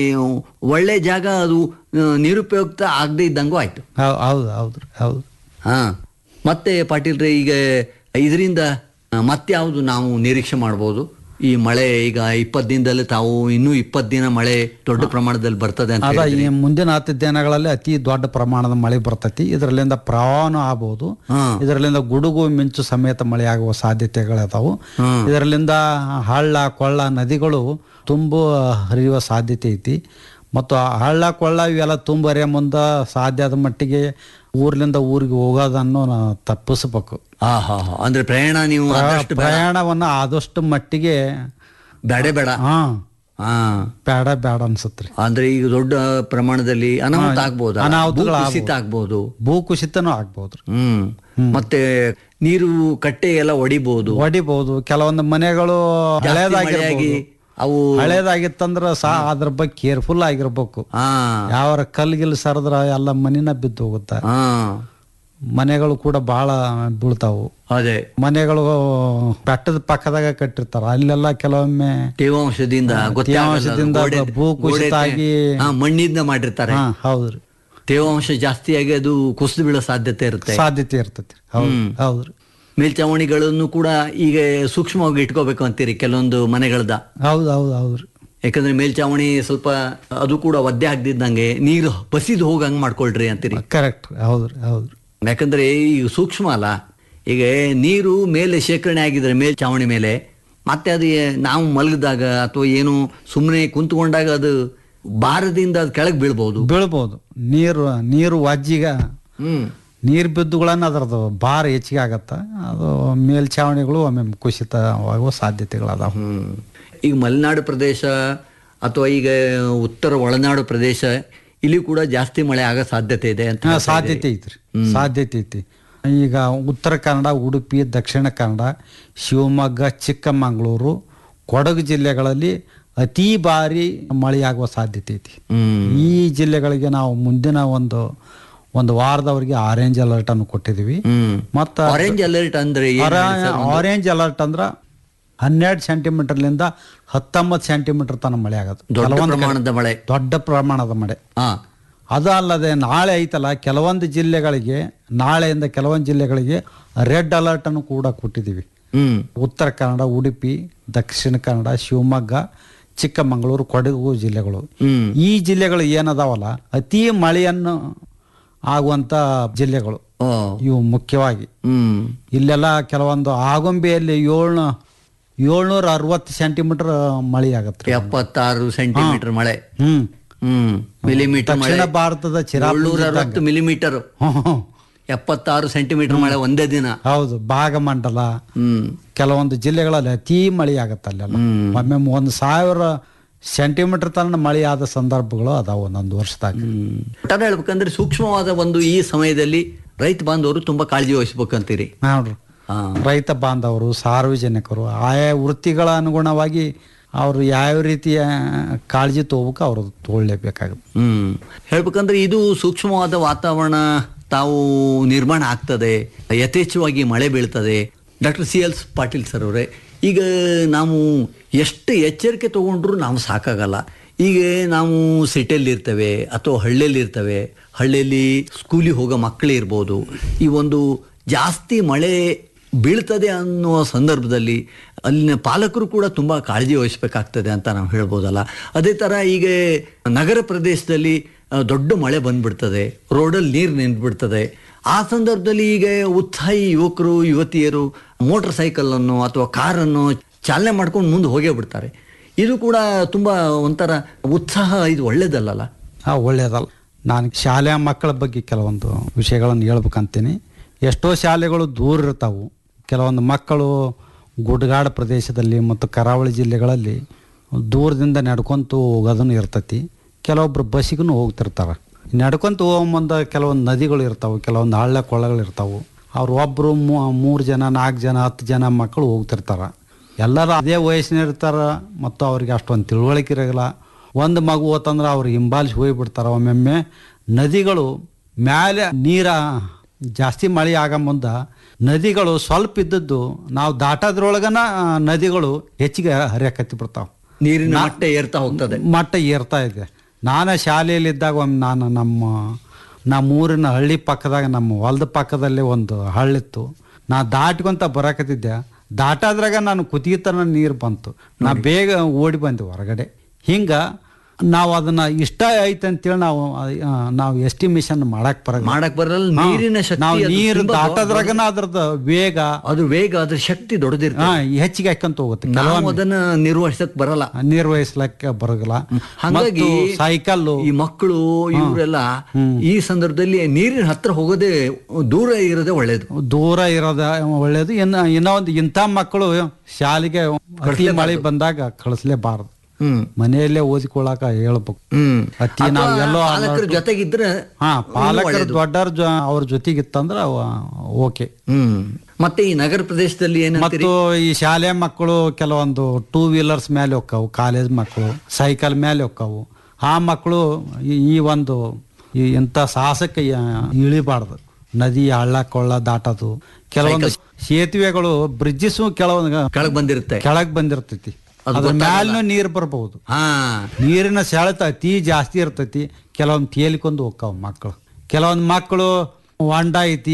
ಒಳ್ಳೆ ಜಾಗ ಅದು ಆ, ನಿರುಪಯುಕ್ತ ಆಗದೆ ಇದ್ದಂಗೂ ಆಯ್ತು ಹೌ- ಹೌದು ಹೌದು ಹೌದು ಹಾ ಮತ್ತೆ ಪಾಟೀಲ್ರೆ ಈಗ ಇದರಿಂದ ಮತ್ತೆ ಯಾವುದು ನಾವು ನಿರೀಕ್ಷೆ ಮಾಡ್ಬೋದು ಈ ಮಳೆ ಈಗ ಇಪ್ಪತ್ತು ದಿನದಲ್ಲಿ ತಾವು ಇನ್ನೂ ಇಪ್ಪತ್ತು ದಿನ ಮಳೆ ದೊಡ್ಡ ಪ್ರಮಾಣದಲ್ಲಿ ಬರ್ತದೆ ಅಂತ ಅದ ಹೇಳಿದ್ರಿ. ಈ ಮುಂದಿನ ಹತ್ತು ದಿನಗಳಲ್ಲಿ ಅತಿ ದೊಡ್ಡ ಪ್ರಮಾಣದ ಮಳೆ ಬರ್ತೈತಿ ಇದರಲ್ಲಿಂದ ಪ್ರವಾಹನೂ ಆಗ್ಬೋದು ಹಾ. ಇದರಲ್ಲಿಂದ ಗುಡುಗು ಮಿಂಚು ಸಮೇತ ಮಳೆ ಆಗುವ ಸಾಧ್ಯತೆಗಳಿದಾವು ಇದರಲ್ಲಿಂದ ಹಳ್ಳ ಕೊಳ್ಳ ನದಿಗಳು ತುಂಬು ಹರಿಯುವ ಸಾಧ್ಯತೆ ಐತಿ ಮತ್ತು ಆ ಹಳ್ಳ ಕೊಳ್ಳ ಇವೆಲ್ಲ ತುಂಬ ಹರಿಯೋ ಮುಂದೆ ಸಾಧ್ಯ ಆದ ಮಟ್ಟಿಗೆ ಊರ್ಲಿಂದ ಊರಿಗೆ ಹೋಗೋದನ್ನು ನಾವು ತಪ್ಪಿಸ್ಬೇಕು ಆ ಹಾ ಹಾ ಅಂದ್ರೆ ಪ್ರಯಾಣ ನೀವು ಆದಷ್ಟು ಬೇಡ. ಪ್ರಯಾಣವನ್ನು ಆದಷ್ಟು ಮಟ್ಟಿಗೆ ಬೇಡ ಬೇಡ ಹಾ ಹಾ ಬೇಡ ಬೇಡ ಅನ್ಸತ್ರಿ ಅಂದ್ರೆ ಈಗ ದೊಡ್ಡ ಪ್ರಮಾಣದಲ್ಲಿ ಅನಾಹುತ ಆಗ್ಬೋದು ಅನಾಹುತಗಳು ಕುಸಿತ ಆಗ್ಬೋದು ಭೂ ಕುಸಿತನೂ ಆಗ್ಬೋದ್ರಿ ಹ್ಮ್ ಮತ್ತೆ ನೀರು ಕಟ್ಟೆ ಎಲ್ಲ ಒಡಿಬಹುದು ಹೊಡಿಬಹುದು ಕೆಲವೊಂದು ಮನೆಗಳು ಹಳೇದಾಗಿರ್ಬೋದು ಅವು ಹಳೇದಾಗಿತ್ತಂದ್ರ ಸಹ ಅದ್ರ ಬಗ್ಗೆ ಕೇರ್ಫುಲ್ ಆಗಿರ್ಬೇಕು ಹಾ ಯಾವ ಕಲ್ಗಿಲ್ ಸರದ್ರ ಎಲ್ಲ ಮನಿನ ಬಿದ್ದು ಹೋಗುತ್ತೆ ಹಾ ಮನೆಗಳು ಕೂಡ ಬಹಳ ಬೀಳ್ತಾವು ಅದೇ ಮನೆಗಳು ಬೆಟ್ಟದ ಪಕ್ಕದಾಗ ಕಟ್ಟಿರ್ತಾರ ಅಲ್ಲೆಲ್ಲ ಕೆಲವೊಮ್ಮೆ ತೇವಾಂಶದಿಂದ ಗೊತ್ತಾಗಲ್ಲ ಅದು. ತೇವಾಂಶದಿಂದ ಗೋಡೆ- ಭೂ ಕುಸಿತ ಗೋಡೆ- ಆಗಿ ಹಾ, ಮಣ್ಣಿಂದ ಮಾಡಿರ್ತಾರೆ ಹಾ ಹೌದ್ರಿ ತೇವಾಂಶ ಜಾಸ್ತಿಯಾಗಿ ಅದು ಕುಸಿದು ಬೀಳೋ ಸಾಧ್ಯತೆ ಇರುತ್ತೆ ಸಾಧ್ಯತೆ ಇರ್ತೈತಿ ಹೌದು ಹೌದ್ರಿ ಮೇಲ್ಚಾವಣಿಗಳನ್ನು ಕೂಡ ಈಗ ಸೂಕ್ಷ್ಮವಾಗಿ ಇಟ್ಕೋಬೇಕು ಅಂತೀರಿ ಕೆಲವೊಂದು ಮನೆಗಳದ ಹೌದು ಹೌದು ಹೌದ್ರಿ ಯಾಕಂದ್ರೆ ಮೇಲ್ಚಾವಣಿ ಸ್ವಲ್ಪ ಅದು ಕೂಡ ಒದ್ದೆ ಆಗದಿದ್ದಂಗೆ ನೀರು ಬಸಿದು ಹೋಗಂಗ್ ಮಾಡ್ಕೊಳ್ರಿ ಅಂತೀರಿ ಕರೆಕ್ಟ್ ಹೌದ್ರಿ ಹೌದ್ರಿ ಯಾಕಂದ್ರೆ ಈ ಸೂಕ್ಷ್ಮ ಅಲ್ಲ ಈಗ ನೀರು ಮೇಲೆ ಶೇಖರಣೆ ಆಗಿದ್ರೆ ಮೇಲ್ಚಾವಣಿ ಮೇಲೆ ಮತ್ತೆ ಅದು ಏ- ನಾವು ಮಲಗಿದಾಗ ಅಥವಾ ಏನು ಸುಮ್ಮನೆ ಕುಂತ್ಕೊಂಡಾಗ ಅದು ಭಾರದಿಂದ ಅದು ಕೆಳಗೆ ಬೀಳ್ಬಹುದು ಬೀಳ್ಬೋದು ನೀರು ನೀರು ವಜ್ಜಿಗ ಹ್ಮ್ ನೀರು ಬಿದ್ದುಗಳನ್ನ ಅದರದ್ದು ಭಾರ ಹೆಚ್ಚಿಗೆ ಆಗತ್ತ ಅದು ಮೇಲ್ಛಾವಣಿಗಳು ಒಮ್ಮೆ ಕುಸಿತವಾಗುವ ಸಾಧ್ಯತೆಗಳದಾವ ಹ್ಮ್ ಈಗ ಮಲೆನಾಡು ಪ್ರದೇಶ ಅಥವಾ ಈಗ ಉತ್ತರ ಒಳನಾಡು ಪ್ರದೇಶ ಇಲ್ಲಿ ಕೂಡ ಜಾಸ್ತಿ ಮಳೆ ಆಗೋ ಸಾಧ್ಯತೆ ಇದೆ ಅಂತ ಹಾ, ಹೇಳ್ತಾ ಸಾಧ್ಯತೆ ಇದ್ದೀರಿ. ಐತ್ರಿ ಸಾಧ್ಯತೆ ಐತಿ ಈಗ ಉತ್ತರ ಕನ್ನಡ ಉಡುಪಿ ದಕ್ಷಿಣ ಕನ್ನಡ ಶಿವಮೊಗ್ಗ ಚಿಕ್ಕಮಗಳೂರು ಕೊಡಗು ಜಿಲ್ಲೆಗಳಲ್ಲಿ ಅತಿ ಭಾರಿ ಮಳೆಯಾಗುವ ಸಾಧ್ಯತೆ ಐತಿ ಹ್ಮ್ ಈ ಜಿಲ್ಲೆಗಳಿಗೆ ನಾವು ಮುಂದಿನ ಒಂದು ಒಂದು ವಾರದವರೆಗೆ ಆರೆಂಜ್ ಅಲರ್ಟ್ ಅನ್ನು ಕೊಟ್ಟಿದ್ದೀವಿ ಹ್ಮ್ ಮತ್ತ ಆರೆಂಜ್ ಅಲರ್ಟ್ ಅಂದ್ರೆ ಏನು ಹೇಳಿ ಸರ್? ಆರೆಂಜ್ ಅಲರ್ಟ್ ಅಂದ್ರ ಹನ್ನೆರಡು ಸೆಂಟಿಮೀಟರ್ಲಿಂದ ಹತ್ತೊಂಬತ್ತು ಸೆಂಟಿಮೀಟರ್ ತನಕ ಮಳೆ ಆಗುತ್ತೆ ದೊಡ್ಡ ಕೆಲವೊಂದು ಕಡೆ ಪ್ರಮಾಣದ ಮಳೆ ದೊಡ್ಡ ಪ್ರಮಾಣದ ಮಳೆ ಹಾ ಅದು ಅಲ್ಲದೆ ನಾಳೆ ಐತಲ್ಲ ಕೆಲವೊಂದು ಜಿಲ್ಲೆಗಳಿಗೆ ನಾಳೆಯಿಂದ ಕೆಲವೊಂದು ಜಿಲ್ಲೆಗಳಿಗೆ ರೆಡ್ ಅಲರ್ಟ್ ಅನ್ನು ಕೂಡ ಕೊಟ್ಟಿದ್ದೀವಿ ಹ್ಮ್ ಉತ್ತರ ಕನ್ನಡ ಉಡುಪಿ ದಕ್ಷಿಣ ಕನ್ನಡ ಶಿವಮೊಗ್ಗ ಚಿಕ್ಕಮಗಳೂರು ಕೊಡಗು ಜಿಲ್ಲೆಗಳು ಹ್ಮ್ ಈ ಜಿಲ್ಲೆಗಳು ಏನದಾವಲ್ಲ ಅತಿ ಮಳೆಯನ್ನು ಆಗುವಂತ ಜಿಲ್ಲೆಗಳು ಓ ಇವು ಮುಖ್ಯವಾಗಿ ಹ್ಮ್ ಇಲ್ಲೆಲ್ಲ ಕೆಲವೊಂದು ಆಗುಂಬೆಯಲ್ಲಿ ಏಳ್ನ ಏಳ್ನೂರ ಅರವತ್ತು ಸೆಂಟಿಮೀಟರ್ ಮಳೆ ಆಗತ್ತೆ ಎಪ್ಪತ್ತಾರು ಸೆಂಟಿಮೀಟರ್ ಮಳೆ ಹ್ಮ್ ಹ್ಮ್ ಮಿಲಿಮೀಟರ್ ಮಳೆ ದಕ್ಷಿಣ ಭಾರತದ ಚಿರಾಪುಂಜಿ ಏಳ್ನೂರ ಅರವತ್ತು ಮಿಲಿಮೀಟರ್ ಹ್ಮ್, ಹ್ಮ್. ಎಪ್ಪತ್ತಾರು ಸೆಂಟಿಮೀಟರ್ ಮಳೆ ಒಂದೇ ದಿನ ಹೌದು ಭಾಗಮಂಡಲ ಹ್ಮ್ ಕೆಲವೊಂದು ಜಿಲ್ಲೆಗಳಲ್ಲಿ ಅತಿ ಮಳೆ ಆಗತ್ತೆ ಅಲ್ಲೆಲ್ಲ ಒಮ್ಮೆ ಒಂದು ಸಾವಿರ ಸೆಂಟಿಮೀಟರ್ ತನಕ ಮಳೆ ಆದ ಸಂದರ್ಭಗಳು ಅದಾವ ಒಂದೊಂದು ವರ್ಷದಾಗ ಹ್ಮ್. ಒಟ್ಟಾರೆ ಹೇಳ್ಬೇಕಂದ್ರೆ ಸೂಕ್ಷ್ಮವಾದ ಒಂದು ಈ ಸಮಯದಲ್ಲಿ ರೈತ ಬಾಂಧವರು ತುಂಬಾ ಕಾಳಜಿ ವಹಿಸ್ಬೇಕಂತೀರಿ ನೋಡ್ರಿ ಹಾ ರೈತ ಬಾಂಧವರು ಸಾರ್ವಜನಿಕರು ಆಯಾ ವೃತ್ತಿಗಳ ಅನುಗುಣವಾಗಿ ಅವರು ಯಾವ ರೀತಿಯ ಕಾಳಜಿ ತಗೋಬೇಕು ಅವರು ತಗೊಳ್ಳೇಬೇಕಾಗುತ್ತೆ ಹ್ಮ್ ಹೇಳ್ಬೇಕಂದ್ರೆ ಇದು ಸೂಕ್ಷ್ಮವಾದ ವಾತಾವರಣ ತಾವು ನಿರ್ಮಾಣ ಆಗ್ತದೆ ಯಥೇಚ್ಛವಾಗಿ ಮಳೆ ಬೀಳ್ತದೆ doctor C L Patil sir ಅವರೇ ಈಗ ನಾವು ಎಷ್ಟು ಎಚ್ಚರಿಕೆ ತಗೊಂಡ್ರು ನಾವು ಸಾಕಾಗಲ್ಲ ಈಗ ನಾವು ಸಿಟಿಯಲ್ಲಿ ಇರ್ತೇವೆ ಅಥವಾ ಹಳ್ಳಿಯಲ್ಲಿ ಇರ್ತೇವೆ ಹಳ್ಳಿಯಲ್ಲಿ ಸ್ಕೂಲಿಗೆ ಹೋಗೋ ಮಕ್ಕಳೇ ಇರ್ಬೋದು ಈ ಒಂದು ಜಾಸ್ತಿ ಮಳೆ ಬೀಳ್ತದೆ ಅನ್ನುವ ಸಂದರ್ಭದಲ್ಲಿ ಅಲ್ಲಿನ ಪಾಲಕರು ಕೂಡ ತುಂಬ ಕಾಳಜಿ ವಹಿಸಬೇಕಾಗ್ತದೆ ಅಂತ ನಾವು ಹೇಳ್ಬೋದಲ್ಲ ಅದೇ ಥರ ಈಗ ನಗರ ಪ್ರದೇಶದಲ್ಲಿ ಆ, ದೊಡ್ಡ ಮಳೆ ಬಂದ್ಬಿಡ್ತದೆ ರೋಡಲ್ಲಿ ನೀರು ನಿಂತ್ಬಿಡ್ತದೆ ಆ ಸಂದರ್ಭದಲ್ಲಿ ಈಗ ಉತ್ಸಾಹಿ ಯುವಕರು ಯುವತಿಯರು ಮೋಟರ್ ಸೈಕಲನ್ನು ಅಥವಾ ಕಾರನ್ನು ಚಾಲನೆ ಮಾಡ್ಕೊಂಡು ಮುಂದೆ ಹೋಗೇ ಬಿಡ್ತಾರೆ ಇದು ಕೂಡ ತುಂಬ ಒಂಥರ ಉತ್ಸಾಹ ಇದು ಒಳ್ಳೇದಲ್ಲಲ್ಲ ಆ ಒಳ್ಳೆಯದಲ್ಲ ನಾನು ಶಾಲೆಯ ಮಕ್ಕಳ ಬಗ್ಗೆ ಕೆಲವೊಂದು ವಿಷಯಗಳನ್ನು ಹೇಳ್ಬೇಕಂತೀನಿ ಎಷ್ಟೋ ಶಾಲೆಗಳು ದೂರ ಇರ್ತಾವು ಕೆಲವೊಂದು ಮಕ್ಕಳು ಗುಡ್ಡಗಾಡು ಪ್ರದೇಶದಲ್ಲಿ ಮತ್ತು ಕರಾವಳಿ ಜಿಲ್ಲೆಗಳಲ್ಲಿ ದೂರದಿಂದ ನಡ್ಕೊಂತು ಹೋಗೋದನ್ನು ಇರ್ತೈತಿ ಕೆಲವೊಬ್ರು ಬಸ್ಸಿಗೂ ಹೋಗ್ತಿರ್ತಾರೆ ನಡ್ಕೊಂತ ಹೋಗೋ ಮುಂದೆ ಕೆಲವೊಂದು ನದಿಗಳು ಇರ್ತಾವೆ ಕೆಲವೊಂದು ಹಳ್ಳ ಕೊಳ್ಳಗಳು ಇರ್ತಾವೆ ಅವ್ರು ಒಬ್ಬರು ಮೂರು ಜನ ನಾಲ್ಕು ಜನ ಹತ್ತು ಜನ ಮಕ್ಕಳು ಹೋಗ್ತಿರ್ತಾರೆ ಎಲ್ಲರೂ ಅದೇ ವಯಸ್ಸಿನ ಇರ್ತಾರ ಮತ್ತು ಅವ್ರಿಗೆ ಅಷ್ಟೊಂದು ತಿಳುವಳಿಕೆ ಇರೋಲ್ಲ ಒಂದು ಮಗು ಹೋತಂದ್ರೆ ಅವ್ರು ಹಿಂಬಾಲಿಸಿ ಹೋಗ್ಬಿಡ್ತಾರೆ ಒಮ್ಮೊಮ್ಮೆ ನದಿಗಳು ಮ್ಯಾಲೆ ನೀರ ಜಾಸ್ತಿ ಮಳೆ ಆಗ ಮುಂದೆ ನದಿಗಳು ಸ್ವಲ್ಪ ಇದ್ದದ್ದು ನಾವು ದಾಟೋದ್ರೊಳಗನ ಆ, ನದಿಗಳು ಹೆಚ್ಚಿಗೆ ಹರಿಯಕತ್ತಿ ಬಿಡ್ತಾವೆ ನೀರಿನ ಮಟ್ಟ ಏರ್ತಾ ಹೋಗ್ತದೆ ಮಟ್ಟ ಏರ್ತಾ ಇದೆ ನಾನು ಶಾಲೆಯಲ್ಲಿದ್ದಾಗ ಒಮ್ಮೆ ನಾನು ನಮ್ಮ ನಮ್ಮ ಊರಿನ ಹಳ್ಳಿ ಪಕ್ಕದಾಗ ನಮ್ಮ ಹೊಲದ ಪಕ್ಕದಲ್ಲೇ ಒಂದು ಹಳ್ಳಿತ್ತು ನಾ ದಾಟ್ಕೊಂತ ಬರಾಕತ್ತಿದ್ದೆ ದಾಟಾದ್ರಾಗ ನಾನು ಕುತ್ತಿಗೆ ತನ ನೀರು ಬಂತು ನಾ ಬೇಗ ಓಡಿ ಬಂದೆ ಹೊರಗಡೆ ಹಿಂಗ ನಾವು ಅದನ್ನ ಇಷ್ಟ ಐತೆ ಅಂತೇಳಿ ನಾವು ಆ, ನಾವು ಎಸ್ಟಿಮೇಷನ್ ಮಾಡಕ್ ಬರ ಮಾಡಕ್ ಬರಲ್ಲ ನೀರಿನ ಶಕ್ತಿ ನಾವು ಅದು ನೀರು ತುಂಬಾ ದಾಟೋದ್ರಾಗನ ಅದ್ರದ್ದು ವೇಗ ಅದು ವೇಗ ಅದ್ರ ಶಕ್ತಿ ದೊಡ್ಡದಿರ್ತದೆ ಹಾ ಹೆಚ್ಚಿಗೆ ಹಾಕಂತ ಹೋಗುತ್ತೆ ನಾವು ಕೆಲವೊಮ್ಮೆ ಅದನ್ನ ನಿರ್ವಹಿಸಕ್ ಬರಲ್ಲ ನಿರ್ವಹಿಸ್ಲಕ್ಕೆ ಬರೋದಿಲ್ಲ ಹಾಗಾಗಿ ಸೈಕಲ್ಲು ಈ ಮಕ್ಕಳು ಇವರೆಲ್ಲ ಈ ಸಂದರ್ಭದಲ್ಲಿ ನೀರಿನ ಹತ್ರ ಹೋಗೋದೇ ದೂರ ಇರೋದೇ ಒಳ್ಳೇದು ದೂರ ಇರೋದ ಒಳ್ಳೇದು ಇನ್ನ ಇನ್ನೂ ಒಂದು ಇಂಥ ಮಕ್ಕಳು ಶಾಲೆಗೆ ಅತಿ ಮಳೆ ಬಂದಾಗ ಕಳಿಸ್ಲೇಬಾರದು ಹ್ಮ್ ಮನೆಯಲ್ಲೇ ಓದಿಕೊಳ್ಳಾಕ ಹೇಳ್ಬೇಕು ಹ್ಮ್ ಅತಿ ನಾವು ಅಥವಾ ಎಲ್ಲೋ ಪಾಲಕರ ಜೊತೆಗಿದ್ರೆ ಹಾ ಪಾಲಕರು ಒಳ್ಳೇದು. ದೊಡ್ಡವ್ರ ಜೊ ಅವ್ರ ಜೊತೆಗಿತ್ತಂದ್ರ ಓಕೆ ಹ್ಮ್ ಮತ್ತೆ ಈ ನಗರ ಪ್ರದೇಶದಲ್ಲಿ ಏನಂತೀರಿ ಮತ್ತು ಈ ಶಾಲೆ ಮಕ್ಕಳು ಕೆಲವೊಂದು ಟೂ ವೀಲರ್ಸ್ ಮೇಲೆ ಹೋಕ್ಕವು ಕಾಲೇಜ್ ಮಕ್ಕಳು ಸೈಕಲ್ ಮೇಲೆ ಹೋಕ್ಕವು ಆ ಮಕ್ಕಳು ಈ- ಈ ಒಂದು ಈ ಇಂಥ ಸಾಹಸಕ್ಕೆ ಯ- ಇಳಿಬಾರ್ದು ನದಿ ಹಳ್ಳ ಕೊಳ್ಳ ದಾಟೋದು ಕೆಲವೊಂದು ಸೇತುವೆಗಳು ಬ್ರಿಡ್ಜಸ್ ಕೆಲವೊಂದು ಕೆಳಗ್ ಬಂದಿರುತ್ತೆ ಕೆಳಗ್ ಬಂದಿರ್ತೈತಿ ಅದು ಅದ್ರ ಗೊತ್ತಾಗಲ್ಲ. ಮ್ಯಾಲೂ ನೀರು ಬರ್ಬಹುದು ಹಾ ನೀರಿನ ಸೆಳೆತ ಅತಿ ಜಾಸ್ತಿ ಇರ್ತೈತಿ ಕೆಲವೊಂದು ತೇಲಿಕೊಂಡು ಹೋಗ್ತಾವ ಮಕ್ಕಳು ಕೆಲವೊಂದು ಮಕ್ಕಳು ಹೊಂಡ ಐತಿ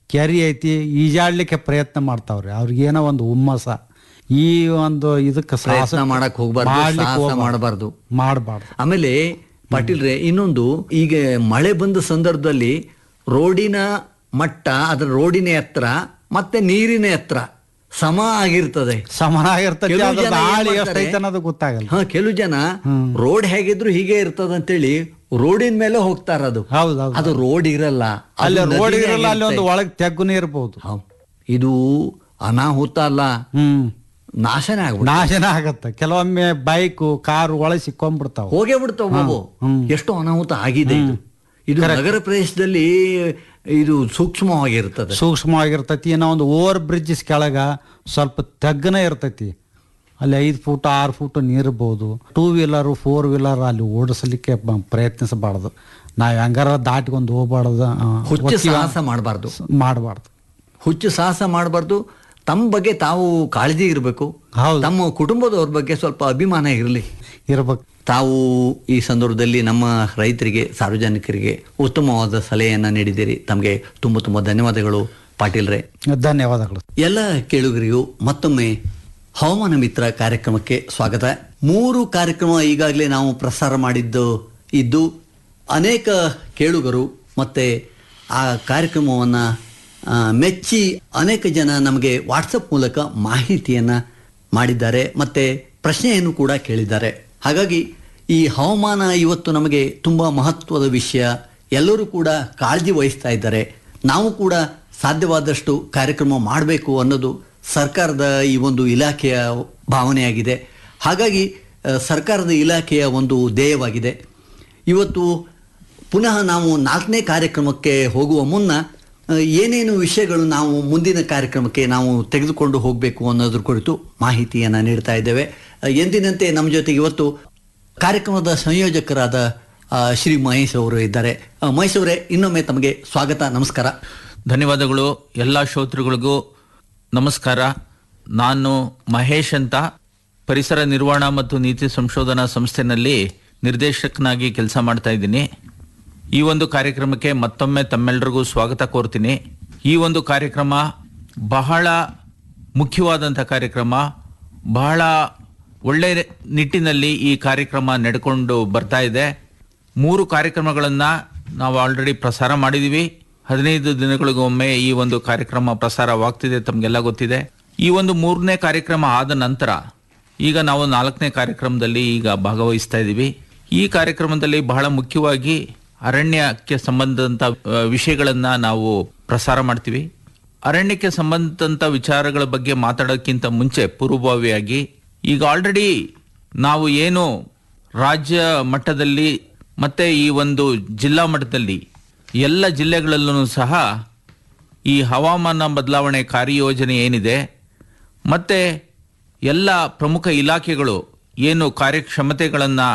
ಕೆರಿ ಐತಿ ಈಜಾಡ್ಲಿಕ್ಕೆ ಪ್ರಯತ್ನ ಮಾಡ್ತಾವ್ರಿ ಅವ್ರಿಗೇನೋ ಒಂದು ಹುಮ್ಮಸ ಈ ಒಂದು ಇದಕ್ಕೆ ಪ್ರಯತ್ನ ಮಾಡಕ್ ಹೋಗ್ಬಾರ್ದು ಸಾಹಸ ಮಾಡಬಾರ್ದು ಮಾಡಬಾರ್ದು ಆಮೇಲೆ ಪಾಟೀಲ್ರೆ ಇನ್ನೊಂದು ಈಗ ಮಳೆ ಬಂದ ಸಂದರ್ಭದಲ್ಲಿ ರೋಡಿನ ಮಟ್ಟ ಅದರ ರೋಡಿನ ಎತ್ತರ ಮತ್ತೆ ನೀರಿನ ಎತ್ತರ ಸಮ ಆಗಿರ್ತದೆ ಸಮನಾಗಿರ್ತೈತಿ ಕೆಲವು ಅದ್ರ ಜನ ಏನ್ ಗಾಳಿ ಮಾಡ್ತಾರೆ? ಎಷ್ಟೈತೆ ಅನ್ನೋದು ಗೊತ್ತಾಗಲ್ಲ ಹಾ ಕೆಲವು ಜನ ರೋಡ್ ಹೇಗಿದ್ರು ಹೀಗೆ ಇರ್ತದ ಅಂತೇಳಿ ರೋಡಿನ ಮೇಲೆ ಹೋಗ್ತಾರ ಅದು ಹೌದು ಹೌದು ಅದು ರೋಡ್ ಇರಲ್ಲ ಅದು ಅಲ್ಲಿ ರೋಡ್ ನದಿನೇ ಇರಲ್ಲ ಅಲ್ಲಿ ಒಂದು ಇರುತ್ತೆ. ಒಳಗೆ ತೆಗ್ಗುನೇ ಇರ್ಬೋದು ಹೌದ್. ಇದು ಅನಾಹುತ ಅಲ್ಲ ಹ್ಮ್ ನಾಶನೇ ಆಗ್ಬಿಡ ನಾಶನ ಆಗತ್ತೆ ಕೆಲವೊಮ್ಮೆ ಬೈಕು ಕಾರು ಒಳಗೆ ಸಿಕ್ಕೊಂಡ್ಬಿಡ್ತಾವ ಹೋಗೇ ಬಿಡ್ತಾವ ಬಾಬು ಎಷ್ಟು ಅನಾಹುತ ಆಗಿದೆ ಇದು ಇದು ನಗರ ಪ್ರದೇಶದಲ್ಲಿ ಇದು ಸೂಕ್ಷ್ಮವಾಗಿರ್ತದೆ ಸೂಕ್ಷ್ಮವಾಗಿರ್ತೈತಿ ಏನೋ ಒಂದು ಓವರ್ ಬ್ರಿಡ್ಜಸ್ ಕೆಳಗ ಸ್ವಲ್ಪ ತಗ್ಗನೇ ಇರ್ತೈತಿ ಅಲ್ಲಿ ಐದು ಫೂಟ್ ಆರು ಫೂಟ್ ನೀರ್ಬೋದು ಟೂ ವೀಲರು ಫೋರ್ ವೀಲರ್ ಅಲ್ಲಿ ಓಡಿಸ್ಲಿಕ್ಕೆ ಬ- ಪ್ರಯತ್ನಿಸಬಾರ್ದು ನಾವು ಹೆಂಗಾರ ದಾಟ್ಕೊಂಡು ಹೋಗ್ಬಾರ್ದು ಹುಚ್ಚು ಸಾಹಸ ಮಾಡಬಾರ್ದು ಮಾಡಬಾರ್ದು ಹುಚ್ಚು ಸಾಹಸ ಮಾಡಬಾರ್ದು ತಮ್ಮ ಬಗ್ಗೆ ತಾವು ಕಾಳಜಿ ಇರಬೇಕು ಹೌದು. ತಮ್ಮ ಕುಟುಂಬದವ್ರ ಬಗ್ಗೆ ಸ್ವಲ್ಪ ಅಭಿಮಾನ ಇರಲಿ ಇರ್ಬೇಕು ತಾವು ಈ ಸಂದರ್ಭದಲ್ಲಿ ನಮ್ಮ ರೈತರಿಗೆ ಸಾರ್ವಜನಿಕರಿಗೆ ಉತ್ತಮವಾದ ಸಲಹೆಯನ್ನು ನೀಡಿದ್ದೀರಿ ತಮಗೆ ತುಂಬ ತುಂಬ ಧನ್ಯವಾದಗಳು ಪಾಟೀಲ್ರೆ ಧನ್ಯವಾದಗಳು ಎಲ್ಲ ಕೇಳುಗರಿಗೂ ಮತ್ತೊಮ್ಮೆ ಹವಾಮಾನ ಮಿತ್ರ ಕಾರ್ಯಕ್ರಮಕ್ಕೆ ಸ್ವಾಗತ ಮೂರು ಕಾರ್ಯಕ್ರಮ ಈಗಾಗಲೇ ನಾವು ಪ್ರಸಾರ ಮಾಡಿದ್ದು ಇದ್ದು ಅನೇಕ ಕೇಳುಗರು ಮತ್ತೆ ಆ ಕಾರ್ಯಕ್ರಮವನ್ನು ಮೆಚ್ಚಿ ಅನೇಕ ಜನ ನಮಗೆ ವಾಟ್ಸಪ್ ಮೂಲಕ ಮಾಹಿತಿಯನ್ನು ಮಾಡಿದ್ದಾರೆ ಮತ್ತೆ ಪ್ರಶ್ನೆಯನ್ನು ಕೂಡ ಕೇಳಿದ್ದಾರೆ ಹಾಗಾಗಿ ಈ ಹವಾಮಾನ ಇವತ್ತು ನಮಗೆ ತುಂಬ ಮಹತ್ವದ ವಿಷಯ ಎಲ್ಲರೂ ಕೂಡ ಕಾಳಜಿ ವಹಿಸ್ತಾ ಇದ್ದಾರೆ ನಾವು ಕೂಡ ಸಾಧ್ಯವಾದಷ್ಟು ಕಾರ್ಯಕ್ರಮ ಮಾಡಬೇಕು ಅನ್ನೋದು ಸರ್ಕಾರದ ಈ ಒಂದು ಇಲಾಖೆಯ ಭಾವನೆಯಾಗಿದೆ ಹಾಗಾಗಿ ಆ, ಸರ್ಕಾರದ ಇಲಾಖೆಯ ಒಂದು ಧ್ಯೇಯವಾಗಿದೆ ಇವತ್ತು ಪುನಃ ನಾವು ನಾಲ್ಕನೇ ಕಾರ್ಯಕ್ರಮಕ್ಕೆ ಹೋಗುವ ಮುನ್ನ ಆ, ಏನೇನು ವಿಷಯಗಳು ನಾವು ಮುಂದಿನ ಕಾರ್ಯಕ್ರಮಕ್ಕೆ ನಾವು ತೆಗೆದುಕೊಂಡು ಹೋಗಬೇಕು ಅನ್ನೋದ್ರ ಕುರಿತು ಮಾಹಿತಿಯನ್ನು ನೀಡ್ತಾ ಇದ್ದೇವೆ ಆ, ಎಂದಿನಂತೆ ನಮ್ಮ ಜೊತೆಗೆ ಇವತ್ತು ಕಾರ್ಯಕ್ರಮದ ಸಂಯೋಜಕರಾದ ಆ, ಶ್ರೀ ಮಹೇಶ್ ಅವರು ಇದ್ದಾರೆ ಆ, ಮಹೇಶ್ ಅವರೇ ಇನ್ನೊಮ್ಮೆ ತಮಗೆ ಸ್ವಾಗತ ನಮಸ್ಕಾರ ಧನ್ಯವಾದಗಳು ಎಲ್ಲ ಶ್ರೋತೃಗಳಿಗೂ ನಮಸ್ಕಾರ ನಾನು ಮಹೇಶ್ ಅಂತ ಪರಿಸರ ನಿರ್ವಹಣಾ ಮತ್ತು ನೀತಿ ಸಂಶೋಧನಾ ಸಂಸ್ಥೆನಲ್ಲಿ ನಿರ್ದೇಶಕನಾಗಿ ಕೆಲಸ ಮಾಡ್ತಾ ಇದ್ದೀನಿ ಈ ಒಂದು ಕಾರ್ಯಕ್ರಮಕ್ಕೆ ಮತ್ತೊಮ್ಮೆ ತಮ್ಮೆಲ್ಲರಿಗೂ ಸ್ವಾಗತ ಕೋರ್ತೀನಿ ಈ ಒಂದು ಕಾರ್ಯಕ್ರಮ ಬಹಳ ಮುಖ್ಯವಾದಂಥ ಕಾರ್ಯಕ್ರಮ ಬಹಳ ಒಳ್ಳೆ ನಿಟ್ಟಿನಲ್ಲಿ ಈ ಕಾರ್ಯಕ್ರಮ ನಡ್ಕೊಂಡು ಬರ್ತಾ ಇದೆ ಮೂರು ಕಾರ್ಯಕ್ರಮಗಳನ್ನು ನಾವು ಆಲ್ರೆಡಿ ಪ್ರಸಾರ ಮಾಡಿದ್ದೀವಿ ಹದಿನೈದು ದಿನಗಳಿಗೊಮ್ಮೆ ಈ ಒಂದು ಕಾರ್ಯಕ್ರಮ ಪ್ರಸಾರವಾಗ್ತಿದೆ ತಮಗೆಲ್ಲ ಗೊತ್ತಿದೆ ಈ ಒಂದು ಮೂರನೇ ಕಾರ್ಯಕ್ರಮ ಆದ ನಂತರ ಈಗ ನಾವು ನಾಲ್ಕನೇ ಕಾರ್ಯಕ್ರಮದಲ್ಲಿ ಈಗ ಭಾಗವಹಿಸ್ತಾ ಇದ್ದೀವಿ ಈ ಕಾರ್ಯಕ್ರಮದಲ್ಲಿ ಬಹಳ ಮುಖ್ಯವಾಗಿ ಅರಣ್ಯಕ್ಕೆ ಸಂಬಂಧದಂತ ಆ, ವಿಷಯಗಳನ್ನ ನಾವು ಪ್ರಸಾರ ಮಾಡ್ತೀವಿ ಅರಣ್ಯಕ್ಕೆ ಸಂಬಂಧದಂತ ವಿಚಾರಗಳ ಬಗ್ಗೆ ಮಾತಾಡೋಕ್ಕಿಂತ ಮುಂಚೆ ಪೂರ್ವಭಾವಿಯಾಗಿ ಈಗ ಆಲ್ರೆಡಿ ನಾವು ಏನು ರಾಜ್ಯ ಮಟ್ಟದಲ್ಲಿ ಮತ್ತೆ ಈ ಒಂದು ಜಿಲ್ಲಾ ಮಟ್ಟದಲ್ಲಿ ಎಲ್ಲ ಜಿಲ್ಲೆಗಳಲ್ಲೂ ಸಹ ಈ ಹವಾಮಾನ ಬದಲಾವಣೆ ಕಾರ್ಯಯೋಜನೆ ಏನಿದೆ ಮತ್ತೆ ಎಲ್ಲ ಪ್ರಮುಖ ಇಲಾಖೆಗಳು ಏನು ಕಾರ್ಯಕ್ಷಮತೆಗಳನ್ನು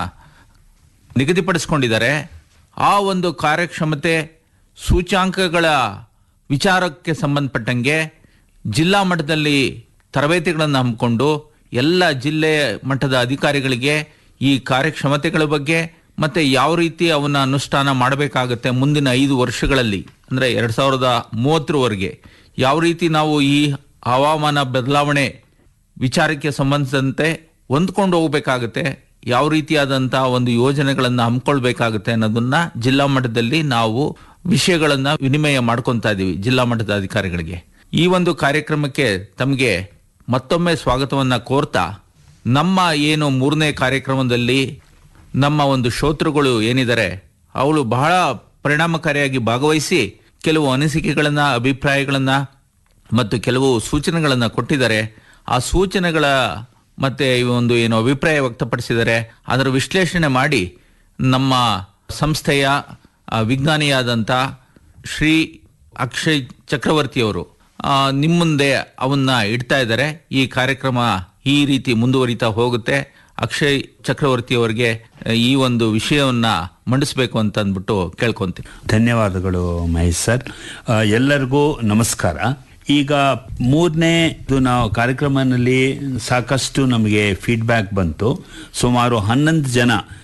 ನಿಗದಿಪಡಿಸ್ಕೊಂಡಿದ್ದಾರೆ ಆ ಒಂದು ಕಾರ್ಯಕ್ಷಮತೆ ಸೂಚ್ಯಾಂಕಗಳ ವಿಚಾರಕ್ಕೆ ಸಂಬಂಧಪಟ್ಟಂಗೆ ಜಿಲ್ಲಾ ಮಟ್ಟದಲ್ಲಿ ತರಬೇತಿಗಳನ್ನು ಹಮ್ಮಿಕೊಂಡು ಎಲ್ಲ ಜಿಲ್ಲೆ ಮಟ್ಟದ ಅಧಿಕಾರಿಗಳಿಗೆ ಈ ಕಾರ್ಯಕ್ಷಮತೆಗಳ ಬಗ್ಗೆ ಮತ್ತೆ ಯಾವ ರೀತಿ ಅವನ್ನ ಅನುಷ್ಠಾನ ಮಾಡಬೇಕಾಗುತ್ತೆ ಮುಂದಿನ ಐದು ವರ್ಷಗಳಲ್ಲಿ ಅಂದ್ರೆ ಎರಡ್ ಸಾವಿರದ ಮೂವತ್ತರವರೆಗೆ ಯಾವ ರೀತಿ ನಾವು ಈ ಹವಾಮಾನ ಬದಲಾವಣೆ ವಿಚಾರಕ್ಕೆ ಸಂಬಂಧಿಸಿದಂತೆ ಹೊಂದ್ಕೊಂಡು ಹೋಗ್ಬೇಕಾಗುತ್ತೆ ಯಾವ ರೀತಿಯಾದಂತಹ ಒಂದು ಯೋಜನೆಗಳನ್ನ ಹಮ್ಮಿಕೊಳ್ಬೇಕಾಗುತ್ತೆ ಅನ್ನೋದನ್ನ ಜಿಲ್ಲಾ ಮಟ್ಟದಲ್ಲಿ ನಾವು ವಿಷಯಗಳನ್ನ ವಿನಿಮಯ ಮಾಡ್ಕೊಂತಾ ಇದೀವಿ ಜಿಲ್ಲಾ ಮಟ್ಟದ ಅಧಿಕಾರಿಗಳಿಗೆ ಈ ಒಂದು ಕಾರ್ಯಕ್ರಮಕ್ಕೆ ತಮಗೆ ಮತ್ತೊಮ್ಮೆ ಸ್ವಾಗತವನ್ನ ಕೋರ್ತಾ ನಮ್ಮ ಏನು ಮೂರನೇ ಕಾರ್ಯಕ್ರಮದಲ್ಲಿ ನಮ್ಮ ಒಂದು ಶ್ರೋತೃಗಳು ಏನಿದ್ದಾರೆ ಅವಳು ಬಹಳ ಪರಿಣಾಮಕಾರಿಯಾಗಿ ಭಾಗವಹಿಸಿ ಕೆಲವು ಅನಿಸಿಕೆಗಳನ್ನ ಅಭಿಪ್ರಾಯಗಳನ್ನ ಮತ್ತು ಕೆಲವು ಸೂಚನೆಗಳನ್ನ ಕೊಟ್ಟಿದ್ದಾರೆ ಆ ಸೂಚನೆಗಳ ಮತ್ತೆ ಈ ಒಂದು ಏನು ಅಭಿಪ್ರಾಯ ವ್ಯಕ್ತಪಡಿಸಿದ್ದಾರೆ ಅದರ ವಿಶ್ಲೇಷಣೆ ಮಾಡಿ ನಮ್ಮ ಸಂಸ್ಥೆಯ ಆ, ವಿಜ್ಞಾನಿಯಾದಂಥ ಶ್ರೀ ಅಕ್ಷಯ್ ಚಕ್ರವರ್ತಿಯವರು ಆ, ನಿಮ್ಮ ಮುಂದೆ ಅವನ್ನ ಇಡ್ತಾ ಇದ್ದಾರೆ ಈ ಕಾರ್ಯಕ್ರಮ ಈ ರೀತಿ ಮುಂದುವರಿತಾ ಹೋಗುತ್ತೆ ಅಕ್ಷಯ್ ಚಕ್ರವರ್ತಿ ಅವರಿಗೆ ಈ ಒಂದು ವಿಷಯವನ್ನ ಮಂಡಿಸಬೇಕು ಅಂತ ಅಂದ್ಬಿಟ್ಟು ಕೇಳ್ಕೊಂತೀನಿ ಧನ್ಯವಾದಗಳು ಮಹೇಶ್ ಸರ್ ಆ, ಎಲ್ಲರಿಗೂ ನಮಸ್ಕಾರ ಈಗ ಮೂರನೇ ಇದು ನಾವು ಕಾರ್ಯಕ್ರಮದಲ್ಲಿ ಸಾಕಷ್ಟು ನಮಗೆ ಫೀಡ್ಬ್ಯಾಕ್ ಬಂತು ಸುಮಾರು ಹನ್ನೊಂದು ಜನ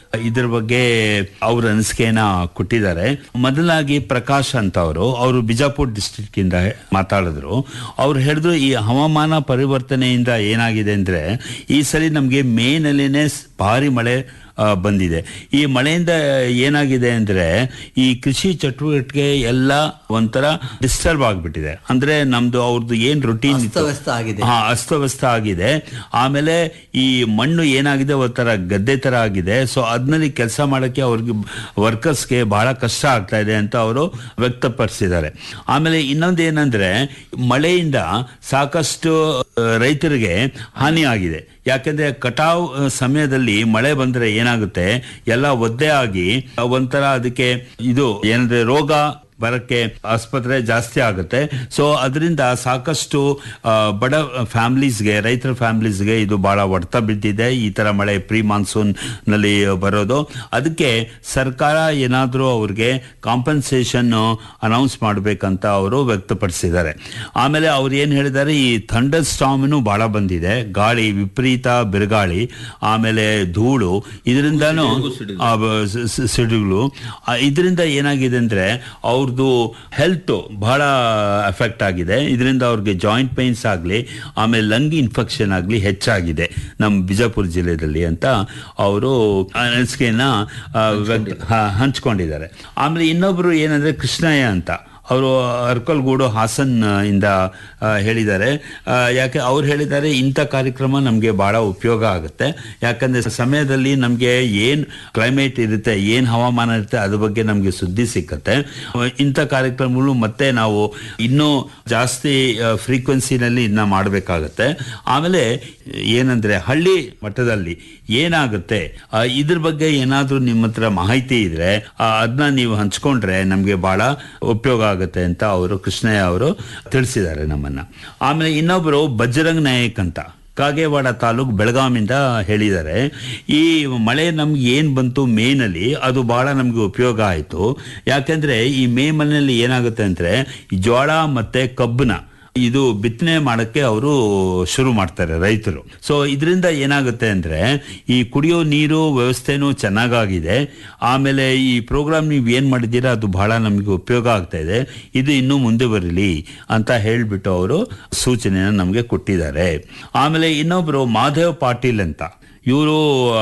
ಇದ್ರ ಬಗ್ಗೆ ಅವ್ರ ಅನಿಸಿಕೆಯನ್ನ ಕೊಟ್ಟಿದ್ದಾರೆ ಮೊದಲಾಗಿ ಪ್ರಕಾಶ್ ಅಂತ ಅವರು ಅವರು ಬಿಜಾಪುರ್ ಡಿಸ್ಟ್ರಿಕ್ಟ್ ಇಂದ ಮಾತಾಡಿದ್ರು ಅವ್ರು ಹೇಳಿದ್ರು ಈ ಹವಾಮಾನ ಪರಿವರ್ತನೆಯಿಂದ ಏನಾಗಿದೆ ಅಂದ್ರೆ ಈ ಸಲ ನಮಗೆ ಮೇ ನಲ್ಲಿನೇ ಸ್- ಭಾರಿ ಮಳೆ ಆ, ಬಂದಿದೆ ಈ ಮಳೆಯಿಂದ ಏನಾಗಿದೆ ಅಂದ್ರೆ ಈ ಕೃಷಿ ಚಟುವಟಿಕೆ ಎಲ್ಲ ಒಂಥರ ಡಿಸ್ಟರ್ಬ್ ಆಗ್ಬಿಟ್ಟಿದೆ ಅಂದ್ರೆ ನಮ್ದು ಅವ್ರದ್ದು ಏನ್ ರೊಟೀನ್ ಅಸ್ತವ್ಯಸ್ತ ಆಗಿದೆ. ಹಾ ಅಸ್ತವ್ಯಸ್ತ ಆಗಿದೆ ಆಮೇಲೆ ಈ ಮಣ್ಣು ಏನಾಗಿದೆ ಒಂಥರ ಗದ್ದೆ ತರ ಆಗಿದೆ ಸೊ ಅದ್ನಲ್ಲಿ ಕೆಲಸ ಮಾಡಕ್ಕೆ ಅವ್ರಿಗೆ ವರ್ಕರ್ಸ್ಗೆ ಬಹಳ ಕಷ್ಟ ಆಗ್ತಾ ಇದೆ ಅಂತ ಅವರು ವ್ಯಕ್ತಪಡಿಸಿದ್ದಾರೆ ಆಮೇಲೆ ಇನ್ನೊಂದು ಏನಂದ್ರೆ ಮಳೆಯಿಂದ ಸಾಕಷ್ಟು ಆ, ರೈತರಿಗೆ ಹಾನಿ ಆಗಿದೆ ಯಾಕೆಂದ್ರೆ ಕಟಾವ್ ಆ, ಸಮಯದಲ್ಲಿ ಮಳೆ ಬಂದ್ರೆ ಏನಾಗುತ್ತೆ ಎಲ್ಲ ಒದ್ದೆ ಆಗಿ ಆ, ಒಂಥರ ಅದಕ್ಕೆ ಇದು ಏನಂದ್ರೆ ರೋಗ ಬರಕ್ಕೆ ಆಸ್ಪತ್ರೆ ಜಾಸ್ತಿ ಆಗುತ್ತೆ ಸೊ ಅದರಿಂದ ಸಾಕಷ್ಟು ಆ, ಬಡ ಫ್ಯಾಮಿಲೀಸ್ಗೆ ರೈತರ ಫ್ಯಾಮಿಲೀಸ್ಗೆ ಇದು ಬಹಳ ಹೊಡೆತ ಬಿದ್ದಿದೆ ಈ ತರ ಮಳೆ ಪ್ರೀ ಮಾನ್ಸೂನ್ ನಲ್ಲಿ ಬರೋದು ಅದಕ್ಕೆ ಸರ್ಕಾರ ಏನಾದರೂ ಅವ್ರಿಗೆ ಕಾಂಪನ್ಸೇಷನ್ ಅನೌನ್ಸ್ ಮಾಡಬೇಕಂತ ಅವರು ವ್ಯಕ್ತಪಡಿಸಿದ್ದಾರೆ ಆಮೇಲೆ ಅವ್ರು ಏನು ಹೇಳಿದ್ದಾರೆ ಈ ಥಂಡರ್ ಸ್ಟಾಮ್ನು ಬಹಳ ಬಂದಿದೆ ಗಾಳಿ ವಿಪರೀತ ಬಿರುಗಾಳಿ ಆಮೇಲೆ ಧೂಳು ಇದರಿಂದನೂ ಆ, ಬ- ಸ- ಸ- ಸಿಡಿಗಳು ಆ, ಇದರಿಂದ ಏನಾಗಿದೆ ಅಂದ್ರೆ ಅವ್ರದ್ದು ಹೆಲ್ತ್ ಬಹಳ ಎಫೆಕ್ಟ್ ಆಗಿದೆ ಇದರಿಂದ ಅವ್ರಿಗೆ ಜಾಯಿಂಟ್ ಪೈನ್ಸ್ ಆಗಲಿ ಆಮೇಲೆ ಲಂಗ್ ಇನ್ಫೆಕ್ಷನ್ ಆಗಲಿ ಹೆಚ್ಚಾಗಿದೆ ನಮ್ಮ ಬಿಜಾಪುರ ಜಿಲ್ಲೆಯಲ್ಲಿ ಅಂತ ಅವರು ಅನಿಸಿಕೆಯನ್ನ ಆ, ವ್ಯಕ್ತ- ಹ- ಹಂಚ್ಕೊಂಡಿದ್ದಾರೆ ಆಮೇಲೆ ಇನ್ನೊಬ್ರು ಏನಂದ್ರೆ ಕೃಷ್ಣಯ್ಯ ಅಂತ ಅವರು ಅರ್ಕಲ್ಗೂಡು ಹಾಸನ್ ಆ, ಇಂದ ಆ, ಹೇಳಿದ್ದಾರೆ ಆ, ಯಾಕೆ ಅವ್ರು ಹೇಳಿದ್ದಾರೆ ಇಂಥ ಕಾರ್ಯಕ್ರಮ ನಮಗೆ ಬಹಳ ಉಪಯೋಗ ಆಗುತ್ತೆ ಯಾಕಂದ್ರೆ ಸಮಯದಲ್ಲಿ ನಮಗೆ ಏನ್ ಕ್ಲೈಮೇಟ್ ಇರುತ್ತೆ ಏನ್ ಹವಾಮಾನ ಇರುತ್ತೆ ಅದ್ರ ಬಗ್ಗೆ ನಮಗೆ ಸುದ್ದಿ ಸಿಕ್ಕತ್ತೆ ಇಂಥ ಕಾರ್ಯಕ್ರಮಗಳು ಮತ್ತೆ ನಾವು ಇನ್ನೂ ಜಾಸ್ತಿ ಫ್ರೀಕ್ವೆನ್ಸಿನಲ್ಲಿ ಇದನ್ನ ಮಾಡಬೇಕಾಗತ್ತೆ ಆಮೇಲೆ ಏನಂದ್ರೆ ಹಳ್ಳಿ ಮಟ್ಟದಲ್ಲಿ ಏನಾಗುತ್ತೆ ಆ, ಇದ್ರ ಬಗ್ಗೆ ಏನಾದ್ರೂ ನಿಮ್ಮ ಹತ್ರ ಮಾಹಿತಿ ಇದ್ರೆ ಅದನ್ನ ನೀವು ಹಂಚ್ಕೊಂಡ್ರೆ ನಮ್ಗೆ ಬಹಳ ಉಪಯೋಗ ಆಗುತ್ತೆ ಅಂತ ಅವರು ಕೃಷ್ಣಯ್ಯ ಅವರು ತಿಳಿಸಿದ್ದಾರೆ ನಮ್ಮನ್ನ ಆಮೇಲೆ ಇನ್ನೊಬ್ರು ಬಜರಂಗ್ ನಾಯಕ್ ಅಂತ ಕಾಗೇವಾಡ ತಾಲೂಕು ಬೆಳಗಾವಿಂದ ಹೇಳಿದ್ದಾರೆ ಈ ಮಳೆ ನಮ್ಗೆ ಏನ್ ಬಂತು ಮೇನಲ್ಲಿ ಅದು ಬಹಳ ನಮ್ಗೆ ಉಪಯೋಗ ಆಯ್ತು ಯಾಕಂದ್ರೆ ಈ ಮೇ ಮನೆಯಲ್ಲಿ ಏನಾಗುತ್ತೆ ಅಂದ್ರೆ ಈ ಜೋಳ ಮತ್ತೆ ಕಬ್ಬನ ಇದು ಬಿತ್ತನೆ ಮಾಡಕ್ಕೆ ಅವರು ಶುರು ಮಾಡ್ತಾರೆ ರೈತರು ಸೊ ಇದರಿಂದ ಏನಾಗುತ್ತೆ ಅಂದ್ರೆ ಈ ಕುಡಿಯೋ ನೀರು ವ್ಯವಸ್ಥೆನೂ ಚೆನ್ನಾಗಾಗಿದೆ ಆಮೇಲೆ ಈ ಪ್ರೋಗ್ರಾಮ್ ನೀವು ಏನ್ ಮಾಡಿದ್ದೀರಾ ಅದು ಬಹಳ ನಮಗೆ ಉಪಯೋಗ ಆಗ್ತಾ ಇದೆ ಇದು ಇನ್ನೂ ಮುಂದೆ ಬರಲಿ ಅಂತ ಹೇಳ್ಬಿಟ್ಟು ಅವರು ಸೂಚನೆಯನ್ನು ನಮಗೆ ಕೊಟ್ಟಿದ್ದಾರೆ ಆಮೇಲೆ ಇನ್ನೊಬ್ರು ಮಾಧವ್ ಪಾಟೀಲ್ ಅಂತ ಇವರು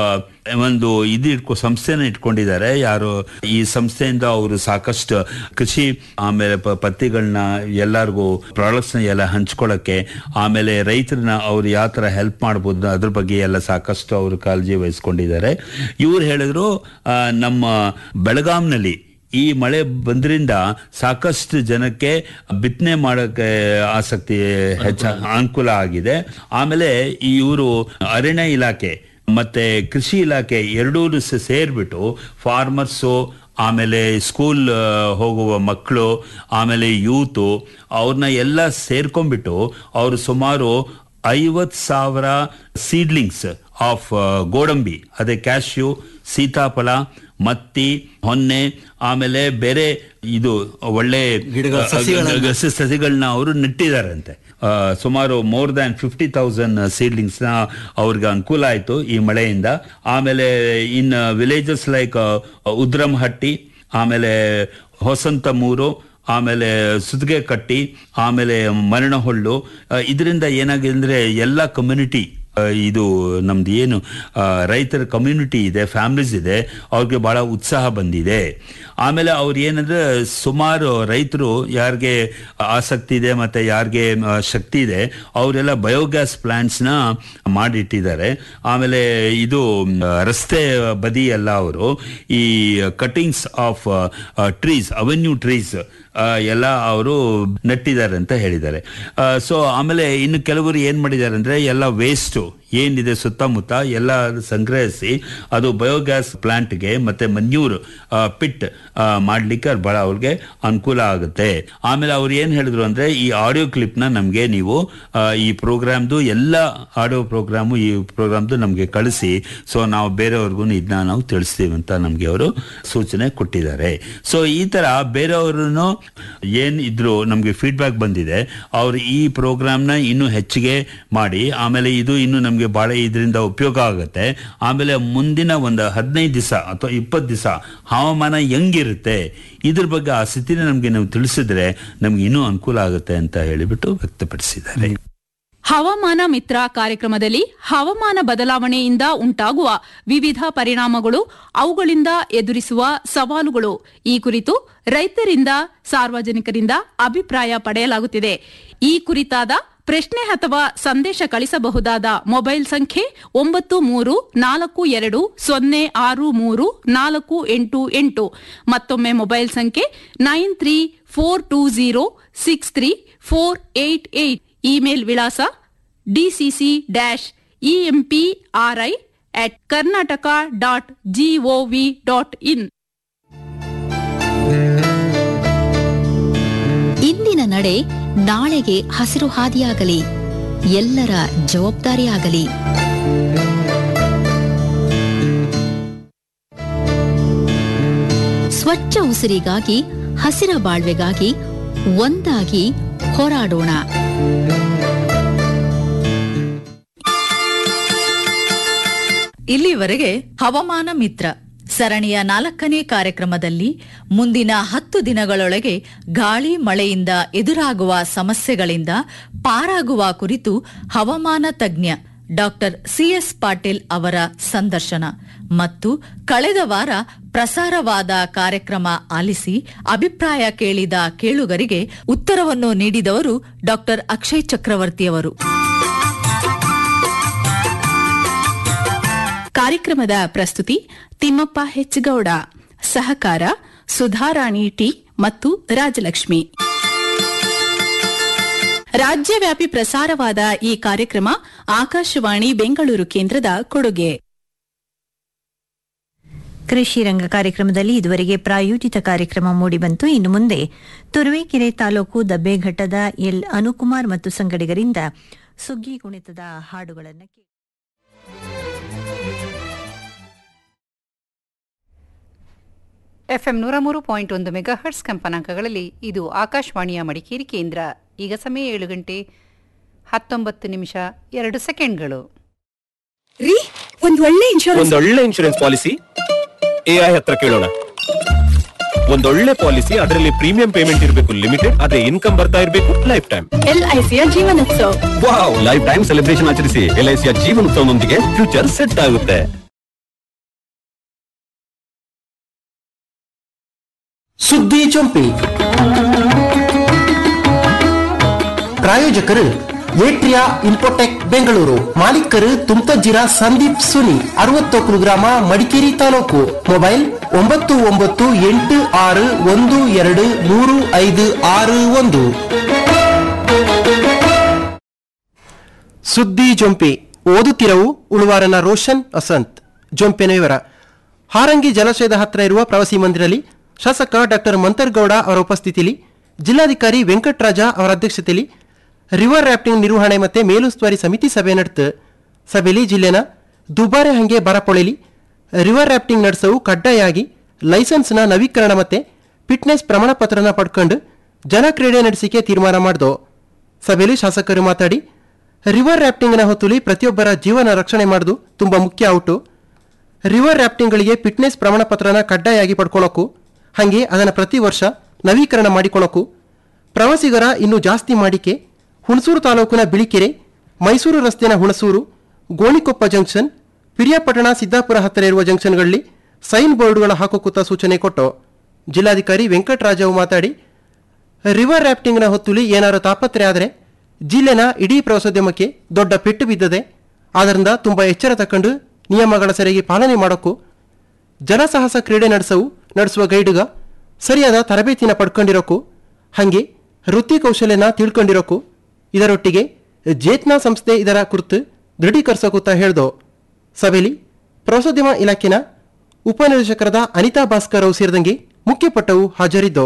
ಒಂದು ಇದು ಇಟ್ಕೊ ಸಂಸ್ಥೆನ ಇಟ್ಕೊಂಡಿದ್ದಾರೆ ಯಾರು ಈ ಸಂಸ್ಥೆಯಿಂದ ಅವರು ಸಾಕಷ್ಟು ಕೃಷಿ ಆಮೇಲೆ ಪ- ಪತ್ತಿಗಳನ್ನ ಎಲ್ಲರಿಗೂ ಪ್ರಾಡಕ್ಟ್ಸ್ನ ಎಲ್ಲ ಹಂಚ್ಕೊಳ್ಳೋಕ್ಕೆ ಆಮೇಲೆ ರೈತರನ್ನ ಅವ್ರು ಯಾವ ಥರ ಹೆಲ್ಪ್ ಮಾಡ್ಬೋದು ಅದ್ರ ಬಗ್ಗೆ ಎಲ್ಲ ಸಾಕಷ್ಟು ಅವರು ಕಾಳಜಿ ವಹಿಸ್ಕೊಂಡಿದ್ದಾರೆ ಇವ್ರು ಹೇಳಿದ್ರು ಆ, ನಮ್ಮ ಬೆಳಗಾಂನಲ್ಲಿ ಈ ಮಳೆ ಬಂದ್ರಿಂದ ಸಾಕಷ್ಟು ಜನಕ್ಕೆ ಬಿತ್ತನೆ ಮಾಡೋಕ್ಕೆ ಆಸಕ್ತಿ ಹೆಚ್ಚ ಅನುಕೂಲ ಆಗಿದೆ ಆಮೇಲೆ ಇವರು ಅರಣ್ಯ ಇಲಾಖೆ ಮತ್ತೆ ಕೃಷಿ ಇಲಾಖೆ ಎರಡೂ ಸೇರ್ಬಿಟ್ಟು ಫಾರ್ಮರ್ಸು ಆಮೇಲೆ ಸ್ಕೂಲ್ ಆ, ಹೋಗುವ ಮಕ್ಕಳು ಆಮೇಲೆ ಯೂತು ಅವ್ರನ್ನ ಎಲ್ಲ ಸೇರ್ಕೊಂಡ್ಬಿಟ್ಟು ಅವರು ಸುಮಾರು ಐವತ್ ಸಾವಿರ ಸೀಡ್ಲಿಂಗ್ಸ್ ಆಫ್ ಗೋಡಂಬಿ ಅದೇ ಕ್ಯಾಶ್ಯೂ ಸೀತಾಫಲ ಮತ್ತಿ ಹೊನ್ನೆ ಆಮೇಲೆ ಬೇರೆ ಇದು ಒಳ್ಳೆ ಗಿಡಗಳ ಸಸಿಗಳನ್ನ- ಗ- ಸಸಿಗಳನ್ನ ಅವರು ನೆಟ್ಟಿದಾರಂತೆ ಆ, ಸುಮಾರು more than fifty thousand seedlings ನ ಅವ್ರಿಗೆ ಅನುಕೂಲ ಆಯ್ತು ಈ ಮಳೆಯಿಂದ ಆಮೇಲೆ ಇನ್ ವಿಲೇಜಸ್ ಲೈಕ್ ಉದ್ರಮಹಟ್ಟಿ ಆಮೇಲೆ ಹೊಸಂತಮೂರು ಆಮೇಲೆ ಸುದ್ಗೆ ಕಟ್ಟಿ ಆಮೇಲೆ ಮರಣಹೊಳ್ಳು ಇದರಿಂದ ಏನಾಗಿದೆ ಅಂದ್ರೆ ಎಲ್ಲ ಕಮ್ಯುನಿಟಿ ಇದು ನಮ್ದು ಏನು ಆ, ರೈತರ ಕಮ್ಯುನಿಟಿ ಇದೆ ಫ್ಯಾಮಿಲೀಸ್ ಇದೆ ಅವ್ರಿಗೆ ಬಹಳ ಉತ್ಸಾಹ ಬಂದಿದೆ ಆಮೇಲೆ ಅವ್ರು ಏನಂದ್ರೆ ಸುಮಾರು ರೈತರು ಯಾರಿಗೆ ಆಸಕ್ತಿ ಇದೆ ಮತ್ತೆ ಯಾರಿಗೆ ಆ, ಶಕ್ತಿ ಇದೆ ಅವರೆಲ್ಲ ಬಯೋಗ್ಯಾಸ್ ಪ್ಲಾಂಟ್ಸ್ನ ಮಾಡಿಟ್ಟಿದ್ದಾರೆ ಆಮೇಲೆ ಇದು ಮ್, ರಸ್ತೆ ಬದಿ ಎಲ್ಲ ಅವರು ಈ cuttings of trees avenue trees ಎಲ್ಲ ಅವರು ನೆಟ್ಟಿದ್ದಾರೆ ಅಂತ ಹೇಳಿದ್ದಾರೆ ಸೊ ಆಮೇಲೆ ಇನ್ನು ಕೆಲವರು ಏನ್ ಮಾಡಿದ್ದಾರೆ ಅಂದ್ರೆ ಎಲ್ಲ ವೇಸ್ಟ್ ಏನಿದೆ ಸುತ್ತಮುತ್ತ ಎಲ್ಲ ಸಂಗ್ರಹಿಸಿ ಅದು ಬಯೋಗ್ಯಾಸ್ ಪ್ಲಾಂಟ್ಗೆ ಮತ್ತೆ ಮನ್ಯೂರ್ ಪಿಟ್ ಮಾಡ್ಲಿಕ್ಕೆ ಅದು ಬಹಳ ಅವ್ರಿಗೆ ಅನುಕೂಲ ಆಗುತ್ತೆ ಆಮೇಲೆ ಅವ್ರು ಏನ್ ಹೇಳಿದ್ರು ಅಂದ್ರೆ ಈ ಆಡಿಯೋ ಕ್ಲಿಪ್ ನ ನಮ್ಗೆ ನೀವು ಆ, ಈ ಪ್ರೋಗ್ರಾಮ್ದು ಎಲ್ಲ ಆಡಿಯೋ ಪ್ರೋಗ್ರಾಮು ಈ ಪ್ರೋಗ್ರಾಮ್ದು ನಮ್ಗೆ ಕಳಿಸಿ ಸೊ ನಾವು ಬೇರೆಯವ್ರಿಗೂ ಇದನ್ನ ನಾವು ತಿಳಿಸ್ತೀವಿ ಅಂತ ನಮ್ಗೆ ಅವರು ಸೂಚನೆ ಕೊಟ್ಟಿದ್ದಾರೆ ಸೊ ಈ ತರ ಬೇರೆಯವ್ರನ್ನು ಏನ್ ಇದ್ರು ನಮ್ಗೆ ಫೀಡ್ಬ್ಯಾಕ್ ಬಂದಿದೆ ಅವ್ರು ಈ ಪ್ರೋಗ್ರಾಮ್ನ ಇನ್ನೂ ಹೆಚ್ಚಿಗೆ ಮಾಡಿ ಆಮೇಲೆ ಇದು ಇನ್ನು ನಮ್ಗೆ ನಮಗೆ ಭಾಳ ಇದರಿಂದ ಉಪಯೋಗ ಆಗುತ್ತೆ ಆಮೇಲೆ ಮುಂದಿನ ಒಂದು ಹದಿನೈದು ದಿವಸ ಅಥವಾ ಇಪ್ಪತ್ತು ದಿವಸ ಹವಾಮಾನ ಹೆಂಗಿರುತ್ತೆ ಇದ್ರ ಬಗ್ಗೆ ಆ ಸ್ಥಿತಿನ ನಮಗೆ ನಾವು ತಿಳಿಸಿದ್ರೆ ನಮ್ಗೆ ಇನ್ನೂ ಅನುಕೂಲ ಆಗುತ್ತೆ ಅಂತ ಹೇಳಿಬಿಟ್ಟು ವ್ಯಕ್ತಪಡಿಸಿದ್ದಾರೆ ಹವಾಮಾನ ಮಿತ್ರ ಕಾರ್ಯಕ್ರಮದಲ್ಲಿ ಹವಾಮಾನ ಬದಲಾವಣೆಯಿಂದ ಉಂಟಾಗುವ ವಿವಿಧ ಪರಿಣಾಮಗಳು ಅವುಗಳಿಂದ ಎದುರಿಸುವ ಸವಾಲುಗಳು ಈ ಕುರಿತು ರೈತರಿಂದ ಸಾರ್ವಜನಿಕರಿಂದ ಅಭಿಪ್ರಾಯ ಪಡೆಯಲಾಗುತ್ತಿದೆ ಈ ಕುರಿತಾದ ಪ್ರಶ್ನೆ ಅಥವಾ ಸಂದೇಶ ಕಳಿಸಬಹುದಾದ ಮೊಬೈಲ್ ಸಂಖ್ಯೆ ಒಂಬತ್ತು ಮೂರು ನಾಲ್ಕು ಎರಡು ಸೊನ್ನೆ ಆರು ಮೂರು ನಾಲ್ಕು ಎಂಟು ಎಂಟು ಮತ್ತೊಮ್ಮೆ ಮೊಬೈಲ್ ಸಂಖ್ಯೆ nine three four two zero six three four eight eight email ವಿಳಾಸ D C C dash E M P R I at Karnataka dot G O V dot in ಇಂದಿನ ನಡೆ ನಾಳೆಗೆ ಹಸಿರು ಹಾದಿಯಾಗಲಿ ಎಲ್ಲರ ಜವಾಬ್ದಾರಿಯಾಗಲಿ ಸ್ವಚ್ಛ ಉಸಿರಿಗಾಗಿ ಹಸಿರ ಬಾಳ್ವೆಗಾಗಿ ಒಂದಾಗಿ ಹೋರಾಡೋಣ ಇಲ್ಲಿವರೆಗೆ ಹವಾಮಾನ ಮಿತ್ರ ಸರಣಿಯ ನಾಲ್ಕನೇ ಕಾರ್ಯಕ್ರಮದಲ್ಲಿ ಮುಂದಿನ ಹತ್ತು ದಿನಗಳೊಳಗೆ ಗಾಳಿ ಮಳೆಯಿಂದ ಎದುರಾಗುವ ಸಮಸ್ಯೆಗಳಿಂದ ಪಾರಾಗುವ ಕುರಿತು ಹವಾಮಾನ ತಜ್ಞ ಡಾಕ್ಟರ್ ಸಿಎಸ್ ಪಾಟೀಲ್ ಅವರ ಸಂದರ್ಶನ ಮತ್ತು ಕಳೆದ ವಾರ ಪ್ರಸಾರವಾದ ಕಾರ್ಯಕ್ರಮ ಆಲಿಸಿ ಅಭಿಪ್ರಾಯ ಕೇಳಿದ ಕೇಳುಗರಿಗೆ ಉತ್ತರವನ್ನು ನೀಡಿದವರು ಡಾಕ್ಟರ್ ಅಕ್ಷಯ್ ಚಕ್ರವರ್ತಿಯವರು ಕಾರ್ಯಕ್ರಮದ ಪ್ರಸ್ತುತಿ ತಿಮ್ಮಪ್ಪ ಹೆಚ್ಗೌಡ ಸಹಕಾರ ಸುಧಾರಾಣಿ ಟಿ ಮತ್ತು ರಾಜಲಕ್ಷ್ಮಿ ರಾಜ್ಯವ್ಯಾಪಿ ಪ್ರಸಾರವಾದ ಈ ಕಾರ್ಯಕ್ರಮ ಆಕಾಶವಾಣಿ ಬೆಂಗಳೂರು ಕೇಂದ್ರದ ಕೊಡುಗೆ ಕೃಷಿ ರಂಗ ಕಾರ್ಯಕ್ರಮದಲ್ಲಿ ಇದುವರೆಗೆ ಪ್ರಾಯೋಜಿತ ಕಾರ್ಯಕ್ರಮ ಮೂಡಿಬಂತು ಇನ್ನು ಮುಂದೆ ತುರುವೇಕೆರೆ ತಾಲೂಕು ದಬ್ಬೆಘಟ್ಟದ ಎಲ್ ಅನುಕುಮಾರ್ ಮತ್ತು ಸಂಗಡಿಗರಿಂದ ಸುಗ್ಗಿ ಕುಣಿತದ ಹಾಡುಗಳನ್ನು ಕೇಳಿ ಎಫ್ಎಂ ನೂರ ಮೂರು ಪಾಯಿಂಟ್ ಒಂದು ಮೆಗಾಹರ್ಟ್ಸ್ ಕಂಪನಾಂಕಗಳಲ್ಲಿ ಇದು ಆಕಾಶವಾಣಿಯ ಮಡಿಕೇರಿ ಕೇಂದ್ರ ಈಗ ಸಮಯ ಏಳು ಗಂಟೆ ಹತ್ತೊಂಬತ್ತು ನಿಮಿಷ ಎರಡು ಸೆಕೆಂಡ್ಗಳು ರೀ ಒಂದ್ ಒಳ್ಳೆ ಇನ್ಶೂರೆನ್ಸ್ ಒಂದೊಳ್ಳೆ ಇನ್ಶೂರೆನ್ಸ್ ಪಾಲಿಸಿ ಎಐ ಹತ್ರ ಕೇಳೋಣ ಒಂದೊಳ್ಳೆ ಪಾಲಿಸಿ ಅದರಲ್ಲಿ ಪ್ರೀಮಿಯಂ ಪೇಮೆಂಟ್ ಇರಬೇಕು ಲಿಮಿಟೆಡ್ ಅದೇ ಇನ್ಕಮ್ ಬರ್ತಾ ಇರಬೇಕು ಲೈಫ್ ಟೈಮ್ ಎಲ್ಐಸಿಯ Jeevanotsava wow life time celebration ಆಚರಿಸಿ ಎಲ್ಐಸಿಯ ಜೀವನೋತ್ಸವದೊಂದಿಗೆ ಫ್ಯೂಚರ್ ಸೆಟ್ ಆಗುತ್ತೆ ಸುದ್ದಿ ಚೊಂಪಿ ಪ್ರಾಯೋಜಕರು ಏಟ್ರಿಯಾ ಇನ್ಫೋಟೆಕ್ ಬೆಂಗಳೂರು ಮಾಲೀಕರು ತುಮ್ತಜ್ಜಿರ ಸಂದೀಪ್ ಸುನಿ ಅರವತ್ತೊಕ್ಕಲು ಗ್ರಾಮ ಮಡಿಕೇರಿ ತಾಲೂಕು ಮೊಬೈಲ್ ಒಂಬತ್ತು ಒಂಬತ್ತು ಎಂಟು ಆರು ಒಂದು ಎರಡು ಮೂರು ಐದು ಆರು ಒಂದು ಸುದ್ದಿ ಜೊಂಪೆ ಓದುತ್ತಿರವು ಉಳುವಾರನ ರೋಷನ್ ವಸಂತ್ ಜೊಂಪೆನ ವಿವರ ಹಾರಂಗಿ ಜಲಾಶಯದ ಹತ್ತಿರ ಇರುವ ಪ್ರವಾಸಿ ಮಂದಿರಲ್ಲಿ ಶಾಸಕ ಡಾಕ್ಟರ್ ಮಂತರ್ಗೌಡ ಅವರ ಉಪಸ್ಥಿತಿಯಲ್ಲಿ ಜಿಲ್ಲಾಧಿಕಾರಿ ವೆಂಕಟರಾಜ ಅವರ ಅಧ್ಯಕ್ಷತೆಯಲ್ಲಿ ರಿವರ್ ರಾಫ್ಟಿಂಗ್ ನಿರ್ವಹಣೆ ಮತ್ತೆ ಮೇಲುಸ್ತುವಾರಿ ಸಮಿತಿ ಸಭೆ ನಡೆತು ಸಭೆಯಲ್ಲಿ ಜಿಲ್ಲೆನ ದುಬಾರೆ ಹಂಗೆ ಬರಪೊಳೆಲಿ ರಿವರ್ ರಾಫ್ಟಿಂಗ್ ನಡೆಸವು ಕಡ್ಡಾಯಾಗಿ ಲೈಸೆನ್ಸ್ನ ನವೀಕರಣ ಮತ್ತೆ ಫಿಟ್ನೆಸ್ ಪ್ರಮಾಣ ಪತ್ರನ ಪಡ್ಕೊಂಡು ಜಲಕ್ರೀಡೆ ನಡೆಸಿಕೆ ತೀರ್ಮಾನ ಮಾಡ್ದೋ ಸಭೆಯಲ್ಲಿ ಶಾಸಕರು ಮಾತಾಡಿ ರಿವರ್ ರಾಫ್ಟಿಂಗ್ನ ಹೊತ್ತುಲಿ ಪ್ರತಿಯೊಬ್ಬರ ಜೀವನ ರಕ್ಷಣೆ ಮಾಡೋದು ತುಂಬ ಮುಖ್ಯ ಔಟು ರಿವರ್ ರಾಫ್ಟಿಂಗ್ಗಳಿಗೆ ಫಿಟ್ನೆಸ್ ಪ್ರಮಾಣ ಪತ್ರನ ಕಡ್ಡಾಯಾಗಿ ಪಡ್ಕೊಳಕು ಹಾಗೆ ಅದನ್ನು ಪ್ರತಿ ವರ್ಷ ನವೀಕರಣ ಮಾಡಿಕೊಳಕು ಪ್ರವಾಸಿಗರ ಇನ್ನೂ ಜಾಸ್ತಿ ಮಾಡಿಕೆ ಹುಣಸೂರು ತಾಲೂಕಿನ ಬಿಳಿಕೆರೆ ಮೈಸೂರು ರಸ್ತೆನ ಹುಣಸೂರು ಗೋಣಿಕೊಪ್ಪ ಜಂಕ್ಷನ್ ಪಿರಿಯಾಪಟ್ಟಣ ಸಿದ್ದಾಪುರ ಹತ್ತಿರ ಇರುವ ಜಂಕ್ಷನ್ಗಳಲ್ಲಿ ಸೈನ್ ಬೋರ್ಡ್ಗಳ ಹಾಕೋಕುತ್ತ ಸೂಚನೆ ಕೊಟ್ಟು ಜಿಲ್ಲಾಧಿಕಾರಿ ವೆಂಕಟರಾಜವು ಮಾತಾಡಿ ರಿವರ್ ರಾಫ್ಟಿಂಗ್ನ ಹೊತ್ತುಲಿ ಏನಾರು ತಾಪತ್ರೆ ಆದರೆ ಜಿಲ್ಲೆನ ಇಡೀ ಪ್ರವಾಸೋದ್ಯಮಕ್ಕೆ ದೊಡ್ಡ ಪೆಟ್ಟು ಬಿದ್ದದೆ ಆದ್ದರಿಂದ ತುಂಬ ಎಚ್ಚರ ತಕೊಂಡು ನಿಯಮಗಳ ಸರಿಯಾಗಿ ಪಾಲನೆ ಮಾಡೋಕ್ಕೂ ಜಲಸಾಹಸ ಕ್ರೀಡೆ ನಡೆಸವು ನಡೆಸುವ ಗೈಡ್ಗ ಸರಿಯಾದ ತರಬೇತಿನ ಪಡ್ಕೊಂಡಿರೋಕು ಹಾಗೆ ವೃತ್ತಿ ಕೌಶಲ್ಯನ ತಿಳ್ಕೊಂಡಿರೋಕು ಇದರೊಟ್ಟಿಗೆ ಜೇತ್ನಾ ಸಂಸ್ಥೆ ಇದರ ಕುರಿತು ದೃಢೀಕರಿಸೋಕುತ್ತಾ ಹೇಳ್ದೋ ಸಭೆಯಲ್ಲಿ ಪ್ರವಾಸೋದ್ಯಮ ಇಲಾಖೆನ ಉಪನಿರ್ದೇಶಕರಾದ ಅನಿತಾ ಭಾಸ್ಕರ್ ಅವು ಸೇರಿದಂಗೆ ಮುಖ್ಯಪಟ್ಟವು ಹಾಜರಿದ್ದೋ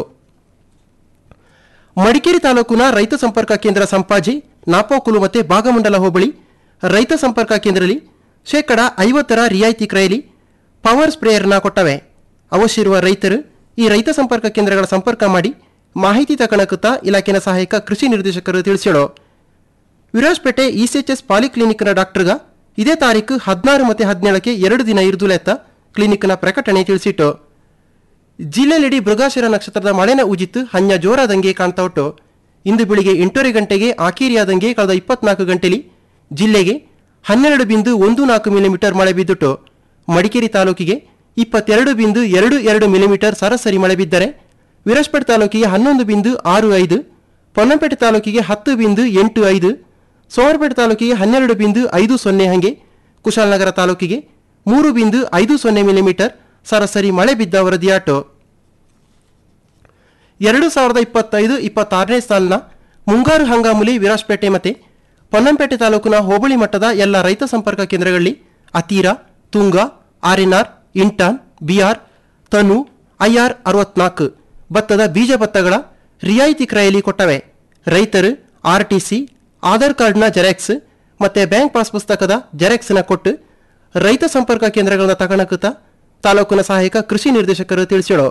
ಮಡಿಕೇರಿ ತಾಲೂಕಿನ ರೈತ ಸಂಪರ್ಕ ಕೇಂದ್ರ ಸಂಪಾಜಿ ನಾಪೋಕುಲು ಮತ್ತೆ ಭಾಗಮಂಡಲ ಹೋಬಳಿ ರೈತ ಸಂಪರ್ಕ ಕೇಂದ್ರದಲ್ಲಿ ಶೇಕಡ ಐವತ್ತರ ರಿಯಾಯಿತಿ ಕ್ರಯಲಿ ಪವರ್ ಸ್ಪ್ರೇಯರ್ನ ಕೊಟ್ಟವೆ ಅವಶ್ಯ ಇರುವ ರೈತರು ಈ ರೈತ ಸಂಪರ್ಕ ಕೇಂದ್ರಗಳ ಸಂಪರ್ಕ ಮಾಡಿ ಮಾಹಿತಿ ತಕಣಕುತ್ತಾ ಇಲಾಖೆನ ಸಹಾಯಕ ಕೃಷಿ ನಿರ್ದೇಶಕರು ತಿಳಿಸ್ಯಾಳೋ ವಿರಾಜ್ಪೇಟೆ ಇಸಿಎಚ್ಎಸ್ ಪಾಲಿಕ್ಲಿನಿಕ್ನ ಡಾಕ್ಟರ್ಗ ಇದೇ ತಾರೀಕು ಹದಿನಾರು ಮತ್ತು ಹದಿನೇಳಕ್ಕೆ ಎರಡು ದಿನ ಇರುದುಲೆತ್ತ ಕ್ಲಿನಿಕ್ನ ಪ್ರಕಟಣೆ ತಿಳಿಸಿಟ್ಟು ಜಿಲ್ಲೆಯಲ್ಲಿಡೀ ಮೃಗಾಶಿರ ನಕ್ಷತ್ರದ ಮಳೆನ ಉಜಿತ್ತು ಹಂಜ ಜೋರಾದಂಗೆ ಕಾಣ್ತಾ ಉಂಟು ಇಂದು ಬೆಳಿಗ್ಗೆ ಎಂಟೂವರೆ ಗಂಟೆಗೆ ಆಕೀರಿಯಾದಂಗೆ ಕಳೆದ ಇಪ್ಪತ್ನಾಲ್ಕು ಗಂಟೆಲಿ ಜಿಲ್ಲೆಗೆ ಹನ್ನೆರಡು ಬಿಂದು ಒಂದು ನಾಲ್ಕು ಮಿಲಿಮೀಟರ್ ಮಳೆ ಬಿದ್ದುಟ್ಟು ಮಡಿಕೇರಿ ತಾಲೂಕಿಗೆ ಇಪ್ಪತ್ತೆರಡು ಬಿಂದು ಎರಡು ಎರಡು ಮಿಲಿಮೀಟರ್ ಸರಾಸರಿ ಮಳೆ ಬಿದ್ದರೆ ವಿರಸ್ಪೇಟೆ ತಾಲೂಕಿಗೆ ಹನ್ನೊಂದು ಬಿಂದು ಆರು ಐದು ಪೊನ್ನಂಪೇಟೆ ತಾಲೂಕಿಗೆ ಹತ್ತು ಬಿಂದು ಎಂಟು ಐದು ಸೋಮರಪೇಟೆ ತಾಲೂಕಿಗೆ ಹನ್ನೆರಡು ಬಿಂದು ಐದು ಸೊನ್ನೆ ಹಂಗೆ ಕುಶಾಲನಗರ ತಾಲೂಕಿಗೆ ಮೂರು ಬಿಂದು ಐದು ಸೊನ್ನೆ ಮಿಲಿಮೀಟರ್ ಸರಾಸರಿ ಮಳೆ ಬಿದ್ದ ವರದಿಯಾಟು ಎರಡು ಸಾವಿರದ ಇಪ್ಪತ್ತೈದು ಇಪ್ಪತ್ತಾರನೇ ಸಾಲಿನ ಮುಂಗಾರು ಹಂಗಾಮುಲಿ ವಿರಾಜ್ಪೇಟೆ ಮತ್ತು ಪೊನ್ನಂಪೇಟೆ ತಾಲೂಕಿನ ಹೋಬಳಿ ಮಟ್ಟದ ಎಲ್ಲ ರೈತ ಸಂಪರ್ಕ ಕೇಂದ್ರಗಳಲ್ಲಿ Athira Tunga RNR Intan BR Tanu IR ಅರವತ್ನಾಲ್ಕು ಭತ್ತದ ಬೀಜ ಭತ್ತಗಳ ರಿಯಾಯಿತಿ ಕ್ರಯಲ್ಲಿ ಕೊಟ್ಟವೆ ರೈತರು ಆರ್ಟಿಸಿ ಆಧಾರ್ ಕಾರ್ಡ್ನ ಜೆರಾಕ್ಸ್ ಮತ್ತು ಬ್ಯಾಂಕ್ ಪಾಸ್ ಪುಸ್ತಕದ ಜೆರಾಕ್ಸ್ನ ಕೊಟ್ಟು ರೈತ ಸಂಪರ್ಕ ಕೇಂದ್ರಗಳನ್ನ ತಗೊಳಕುತ್ತ ತಾಲೂಕಿನ ಸಹಾಯಕ ಕೃಷಿ ನಿರ್ದೇಶಕರು ತಿಳಿಸಿಳು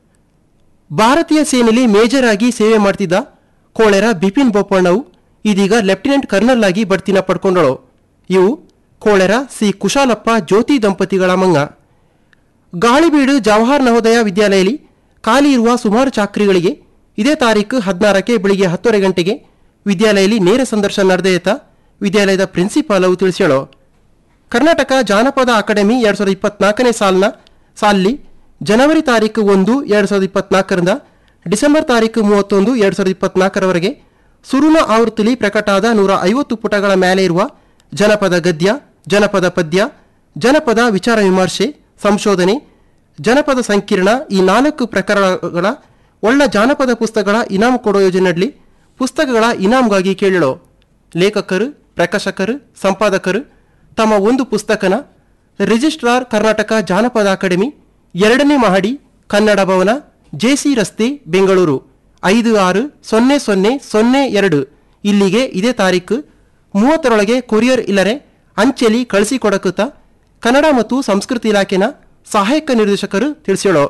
ಭಾರತೀಯ ಸೇನೆಯಲ್ಲಿ ಮೇಜರ್ ಆಗಿ ಸೇವೆ ಮಾಡ್ತಿದ್ದ ಕೋಳೆರ ಬಿಪಿನ್ ಬೋಪಣ್ಣವು ಇದೀಗ ಲೆಫ್ಟಿನೆಂಟ್ ಕರ್ನಲ್ ಆಗಿ ಬಡ್ತಿನ ಪಡ್ಕೊಂಡಳು ಇವು ಕೋಳೆರ ಸಿ ಕುಶಾಲಪ್ಪ ಜ್ಯೋತಿ ದಂಪತಿಗಳ ಮಂಗ ಗಾಳಿಬೀಡು ಜವಾಹರ್ ನವೋದಯ ವಿದ್ಯಾಲಯದಲ್ಲಿ ಖಾಲಿ ಇರುವ ಸುಮಾರು ಚಾಕ್ರಿಗಳಿಗೆ ಇದೇ ತಾರೀಕು ಹದಿನಾರಕ್ಕೆ ಬೆಳಿಗ್ಗೆ ಹತ್ತುವರೆ ಗಂಟೆಗೆ ವಿದ್ಯಾಲಯದಲ್ಲಿ ನೇರ ಸಂದರ್ಶನ ನಡೆದೆಯತ ವಿದ್ಯಾಲಯದ ಪ್ರಿನ್ಸಿಪಾಲ್ ಅವು ತಿಳಿಸ್ಯಾಳು ಕರ್ನಾಟಕ ಜಾನಪದ ಅಕಾಡೆಮಿ ಎರಡು ಸಾವಿರದ ಇಪ್ಪತ್ನಾಲ್ಕನೇ ಸಾಲಿನ ಸಾಲಿ ಜನವರಿ ತಾರೀಕು ಒಂದು ಎರಡು ಸಾವಿರದ ಇಪ್ಪತ್ನಾಲ್ಕರಿಂದ ಡಿಸೆಂಬರ್ ತಾರೀಕು ಮೂವತ್ತೊಂದು ಎರಡು ಸಾವಿರದ ಇಪ್ಪತ್ನಾಲ್ಕರವರೆಗೆ ಸುರುನ ಆವೃತ್ತಿಲಿ ಪ್ರಕಟ ಆದ ನೂರ ಐವತ್ತು ಪುಟಗಳ ಮೇಲೆ ಇರುವ ಜನಪದ ಗದ್ಯ ಜನಪದ ಪದ್ಯ ಜನಪದ ವಿಚಾರ ವಿಮರ್ಶೆ ಸಂಶೋಧನೆ ಜನಪದ ಸಂಕೀರ್ಣ ಈ ನಾಲ್ಕು ಪ್ರಕರಣಗಳ ಒಳ್ಳ ಜಾನಪದ ಪುಸ್ತಕಗಳ ಇನಾಮ್ ಕೊಡೋ ಯೋಜನೆಯಲ್ಲಿ ಪುಸ್ತಕಗಳ ಇನಾಮ್ಗಾಗಿ ಕೇಳಲು ಲೇಖಕರು ಪ್ರಕಾಶಕರು ಸಂಪಾದಕರು ತಮ್ಮ ಒಂದು ಪುಸ್ತಕನ ರಿಜಿಸ್ಟ್ರಾರ್ ಕರ್ನಾಟಕ ಜಾನಪದ ಅಕಾಡೆಮಿ ಎರಡನೇ ಮಹಡಿ ಕನ್ನಡ ಭವನ ಜೆಸಿ ರಸ್ತೆ ಬೆಂಗಳೂರು ಐದು ಆರು ಸೊನ್ನೆ ಸೊನ್ನೆ ಸೊನ್ನೆ ಎರಡು ಇಲ್ಲಿಗೆ ಇದೇ ತಾರೀಕು ಮೂವತ್ತರೊಳಗೆ ಕೊರಿಯರ್ ಇಲ್ಲರೆ ಅಂಚೆಲಿ ಕಳಿಸಿಕೊಡಕುತ್ತ ಕನ್ನಡ ಮತ್ತು ಸಂಸ್ಕೃತಿ ಇಲಾಖೆನ ಸಹಾಯಕ ನಿರ್ದೇಶಕರು ತಿಳಿಸ್ಯಾಳು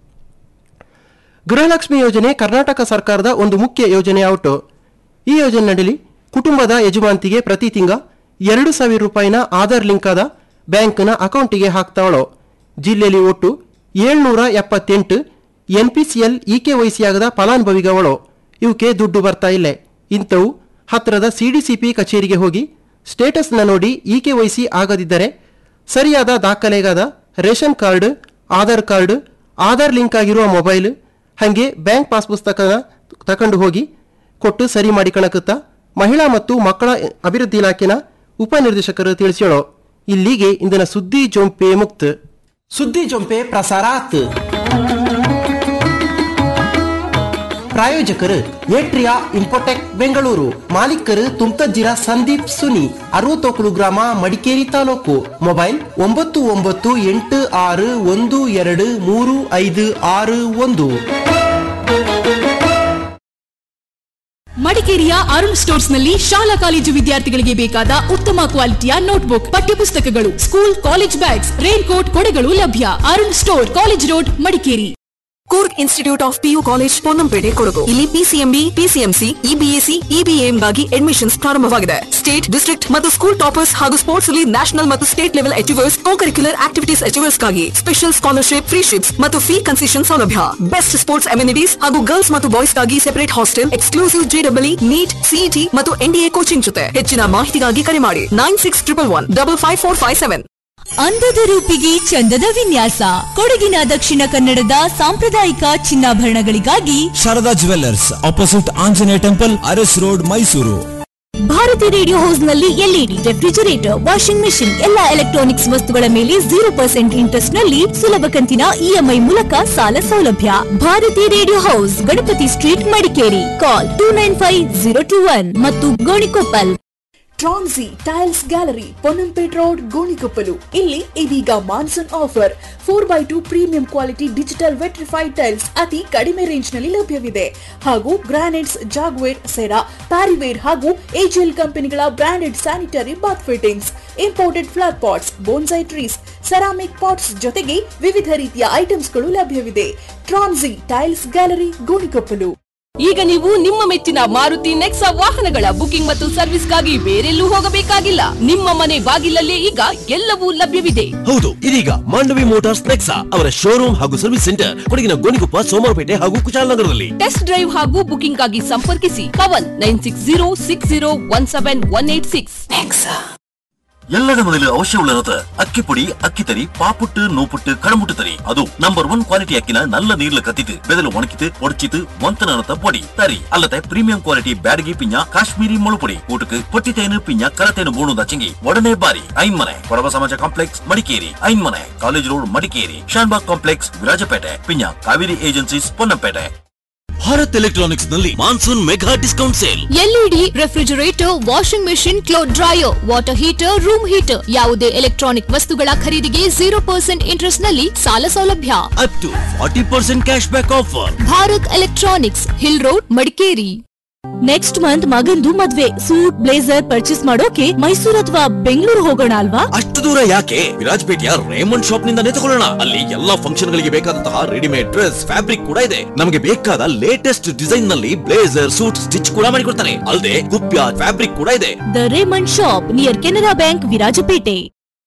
ಗೃಹಲಕ್ಷ್ಮಿ ಯೋಜನೆ ಕರ್ನಾಟಕ ಸರ್ಕಾರದ ಒಂದು ಮುಖ್ಯ ಯೋಜನೆ ಔಟು ಈ ಯೋಜನೆಯಲ್ಲಿ ಕುಟುಂಬದ ಯಜಮಾಂತಿಗೆ ಪ್ರತಿ ತಿಂಗ ಎರಡು ಸಾವಿರ ರೂಪಾಯಿನ ಆಧಾರ್ ಲಿಂಕ್ ಆದ ಬ್ಯಾಂಕ್ನ ಅಕೌಂಟಿಗೆ ಹಾಕ್ತಾವಳು ಜಿಲ್ಲೆಯಲ್ಲಿ ಒಟ್ಟು ಏಳ್ನೂರ ಎಪ್ಪತ್ತೆಂಟು N P C L E K ವೈಸಿಯಾಗದ ಫಲಾನುಭವಿಗಳವಳು ಇವಕ್ಕೆ ದುಡ್ಡು ಬರ್ತಾ ಇಲ್ಲ ಇಂಥವು ಹತ್ತಿರದ ಸಿ ಡಿ ಸಿ ಪಿ ಕಚೇರಿಗೆ ಹೋಗಿ ಸ್ಟೇಟಸ್ನ ನೋಡಿ ಇ ಕೆ ವೈಸಿ ಆಗದಿದ್ದರೆ ಸರಿಯಾದ ದಾಖಲೆಗಾದ ration card Aadhaar card Aadhaar link ಆಗಿರುವ ಮೊಬೈಲ್ ಹಾಗೆ ಬ್ಯಾಂಕ್ ಪಾಸ್ ಪುಸ್ತಕನ ತಕೊಂಡು ಹೋಗಿ ಕೊಟ್ಟು ಸರಿ ಮಾಡಿಕಣಕುತ್ತಾ ಮಹಿಳಾ ಮತ್ತು ಮಕ್ಕಳ ಅಭಿವೃದ್ಧಿ ಇಲಾಖೆನ ಉಪನಿರ್ದೇಶಕರು ತಿಳಿಸ್ಯಾಳು ಇಲ್ಲಿಗೆ ಇಂದಿನ ಸುದ್ದಿ ಜೊಂಪೆ ಮುಕ್ತ ಸುದ್ದಿ ಜೊಂಪೆ ಪ್ರಸಾರಾತ್ ಪ್ರಾಯೋಜಕರು ಏಟ್ರಿಯಾ ಇಂಪೋಟೆಕ್ ಬೆಂಗಳೂರು ಮಾಲೀಕರು ತುಮ್ತಜ್ಜಿರ ಸಂದೀಪ್ ಸುನಿ ಅರವತ್ತೊಕ್ಕಲು ಗ್ರಾಮ ಮಡಿಕೇರಿ ತಾಲೂಕು ಮೊಬೈಲ್ ಒಂಬತ್ತು ಒಂಬತ್ತು ಎಂಟು ಆರು ಒಂದು ಎರಡು ಮೂರು ಐದು ಆರು ಒಂದು ಮಡಿಕೇರಿಯ ಅರುಣ್ ಸ್ಟೋರ್ಸ್ ನಲ್ಲಿ ಶಾಲಾ ಕಾಲೇಜು ವಿದ್ಯಾರ್ಥಿಗಳಿಗೆ ಬೇಕಾದ ಉತ್ತಮ ಕ್ವಾಲಿಟಿಯ ನೋಟ್ಬುಕ್ ಪಠ್ಯಪುಸ್ತಕಗಳು school college bags rain coat ಕೊಡೆಗಳು ಲಭ್ಯ Arun store college road Madikeri Coorg institute of PU college Ponnampet Kodagu ಇಲ್ಲಿ ಪಿಸಿಎಂಬಿ ಪಿಸಿಎಂಸಿ ಇಬಿಎಸ್ಸಿ ಇಬಿಎಂಗಾಗಿ ಅಡ್ಮಿಷನ್ಸ್ ಪ್ರಾರಂಭವಾಗಿದೆ ಸ್ಟೇಟ್ ಡಿಸ್ಟ್ರಿಕ್ಟ್ ಮತ್ತು ಸ್ಕೂಲ್ ಟಾಪರ್ಸ್ ಹಾಗೂ ಸ್ಪೋರ್ಟ್ಸ್ ಅಲ್ಲಿ ನ್ಯಾಷನಲ್ ಮತ್ತು state level achievers co curricular activities ಅಚೀವರ್ಸ್ಗಾಗಿ ಸ್ಪೆಷಲ್ ಸ್ಕಾಲರ್ಶಿಪ್ ಫ್ರೀ ಶಿಪ್ಸ್ ಮತ್ತು ಫೀ ಕನ್ಸೆಷನ್ ಸೌಲಭ್ಯ ಬೆಸ್ಟ್ ಸ್ಪೋರ್ಟ್ಸ್ ಅಮ್ಯುನಿಟೀಸ್ ಹಾಗೂ ಗರ್ಲ್ಸ್ ಮತ್ತು ಬಾಯ್ಸ್ಗಾಗಿ ಸೆಪರೇಟ್ ಹಾಸ್ಟೆಲ್ ಎಕ್ಸ್ಕ್ಲೂಸಿವ್ ಜೆಡಬ್ಲ್ಇ ನೀಟ್ ಸಿಇಟಿ ಮತ್ತು ಎನ್ಡಿಎ ಕೋಚಿಂಗ್ ಜೊತೆ ಹೆಚ್ಚಿನ ಮಾಹಿತಿಗಾಗಿ ಕರೆ ಮಾಡಿ nine six triple one double five four five seven ಅಂದದ ರೂಪಿಗೆ ಚಂದದ ವಿನ್ಯಾಸ ಕೊಡಗಿನ ದಕ್ಷಿಣ ಕನ್ನಡದ ಸಾಂಪ್ರದಾಯಿಕ ಚಿನ್ನಾಭರಣಗಳಿಗಾಗಿ Sharada jewellers opposite Anjaneya temple Aras road Mysuru Bharathi radio house ನಲ್ಲಿ ಎಲ್ಇಡಿ ರೆಫ್ರಿಜರೇಟರ್ ವಾಷಿಂಗ್ ಮೆಷಿನ್ ಎಲ್ಲಾ ಎಲೆಕ್ಟ್ರಾನಿಕ್ಸ್ ವಸ್ತುಗಳ ಮೇಲೆ ಜೀರೋ ಪರ್ಸೆಂಟ್ ಇಂಟ್ರೆಸ್ಟ್ ನಲ್ಲಿ ಸುಲಭ ಕಂತಿನ ಇಎಂಐ ಮೂಲಕ ಸಾಲ ಸೌಲಭ್ಯ Bharathi radio house Ganapathi street Madikeri call two nine five zero two one ಮತ್ತು Gonikoppal Transi tiles gallery Ponnampet road Gonikoppal ಇಲ್ಲಿ ಇದೀಗ monsoon offer four by two premium quality digital vitrified tiles ಅತಿ ಕಡಿಮೆ ರೇಂಜ್ ನಲ್ಲಿ ಲಭ್ಯವಿದೆ ಹಾಗೂ ಗ್ರಾನೈಟ್ಸ್ ಜಾಗ್ವೇರ್ ಸೆರಾ ಪ್ಯಾರಿವೇರ್ ಹಾಗೂ ಏಜಿಎಲ್ ಕಂಪನಿಗಳ branded sanitary bath fittings imported flower pots bonsai trees ceramic pots ಜೊತೆಗೆ ವಿವಿಧ ರೀತಿಯ ಐಟಮ್ಸ್ಗಳು ಲಭ್ಯವಿದೆ ಟ್ರಾನ್ಸಿ ಟೈಲ್ಸ್ ಗ್ಯಾಲರಿ ಗೋಣಿಕೊಪ್ಪಲು ಈಗ ನೀವು ನಿಮ್ಮ ಮೆಚ್ಚಿನ ಮಾರುತಿ ನೆಕ್ಸಾ ವಾಹನಗಳ ಬುಕಿಂಗ್ ಮತ್ತು ಸರ್ವಿಸ್ಗಾಗಿ ಬೇರೆಲ್ಲೂ ಹೋಗಬೇಕಾಗಿಲ್ಲ ನಿಮ್ಮ ಮನೆ ಬಾಗಿಲಲ್ಲೇ ಈಗ ಎಲ್ಲವೂ ಲಭ್ಯವಿದೆ ಹೌದು ಇದೀಗ ಮಾಂಡವಿ ಮೋಟಾರ್ಸ್ ನೆಕ್ಸಾ ಅವರ ಶೋರೂಮ್ ಹಾಗೂ ಸರ್ವಿಸ್ ಸೆಂಟರ್ ಕೊಡಗಿನ ಗೋಣಿಕೊಪ್ಪ ಸೋಮವಾರಪೇಟೆ ಹಾಗೂ ಕುಶಾಲನಗರದಲ್ಲಿ ಟೆಸ್ಟ್ ಡ್ರೈವ್ ಹಾಗೂ ಬುಕಿಂಗ್ ಆಗಿ ಸಂಪರ್ಕಿಸಿ Pavan nine six zero six zero one seven one eight six ಎಲ್ಲದ ಮೊದಲು ಅವಶ್ಯമുള്ളത് അക്കിപ്പൊടി അക്കിത്തരി പാപ്പുട്ട് നൂപ്പുട്ട് കടമുട്ട് തരി ಅದು ನಂಬರ್ ಒನ್ ಕ್ವಾಲಿಟಿ ಅಕ್ಕಿನ ನಲ್ಲ ನೀರ್ಲ ಕತ್ತಿತು ಬೆದಲು ಒಣಕಿತು ಒಡಚಿತು ಮಂತನತ പൊടി തരി അല്ലത്തെ ಪ್ರೀಮಿಯಂ ಕ್ವಾಲಿಟಿ ಬ್ಯಾಡಗಿ ಪಿಂಜ ಕಾಶ್ಮೀರಿ ಮುಳುಪುಡಿ ಊಟಕ್ಕೆ പൊಟ್ಟಿತೇನು ಪಿಂಜ ಕರತೇನು ಬೋಣು ದಚ್ಚಂಗಿ ಒಡನೆ ಬಾರಿ Ainmane Kodava Samaja complex Madikeri Ainmane college road Madikeri Shanbhag complex Virajpet ಪಿಂಜ ಕಾವೇರಿ ಏಜೆನ್ಸೀಸ್ ಪೊನ್ನಂಪೇಟೆ ಭಾರತ್ ಎಲೆಕ್ಟ್ರಾನಿಕ್ಸ್ ನಲ್ಲಿ monsoon mega discount sale LED refrigerator washing machine cloth dryer water heater room heater ಯಾವುದೇ ಎಲೆಕ್ಟ್ರಾನಿಕ್ ವಸ್ತುಗಳ ಖರೀದಿಗೆ ಜೀರೋ ಪರ್ಸೆಂಟ್ ಇಂಟ್ರೆಸ್ಟ್ ನಲ್ಲಿ ಸಾಲ ಸೌಲಭ್ಯ up to forty percent cash back offer Bharat electronics hill road Madikeri next month ಮಗಂದು ಮದ್ವೆ suit blazer purchase ಮಾಡೋಕೆ ಮೈಸೂರು ಅಥವಾ ಬೆಂಗಳೂರು ಹೋಗೋಣ ಅಲ್ವಾ ಅಷ್ಟು ದೂರ ಯಾಕೆ ವಿರಾಜಪೇಟೆಯ ರೇಮಂಡ್ ಶಾಪ್ ನಿಂದಾನೇ ತಗೊಳ್ಳೋಣ ಅಲ್ಲಿ ಎಲ್ಲಾ ಫಂಕ್ಷನ್ ಗಳಿಗೆ ಬೇಕಾದಂತಹ ರೆಡಿಮೇಡ್ ಡ್ರೆಸ್ ಫ್ಯಾಬ್ರಿಕ್ ಕೂಡ ಇದೆ ನಮಗೆ ಬೇಕಾದ ಲೇಟೆಸ್ಟ್ ಡಿಸೈನ್ ನಲ್ಲಿ ಬ್ಲೇಸರ್ ಸೂಟ್ ಸ್ಟಿಚ್ ಕೂಡ ಮಾಡಿಕೊಡ್ತಾನೆ ಅಲ್ಲದೆ ಕುಪ್ಯ ಫ್ಯಾಬ್ರಿಕ್ ಕೂಡ ಇದೆ the Raymond shop near Canara bank Virajpet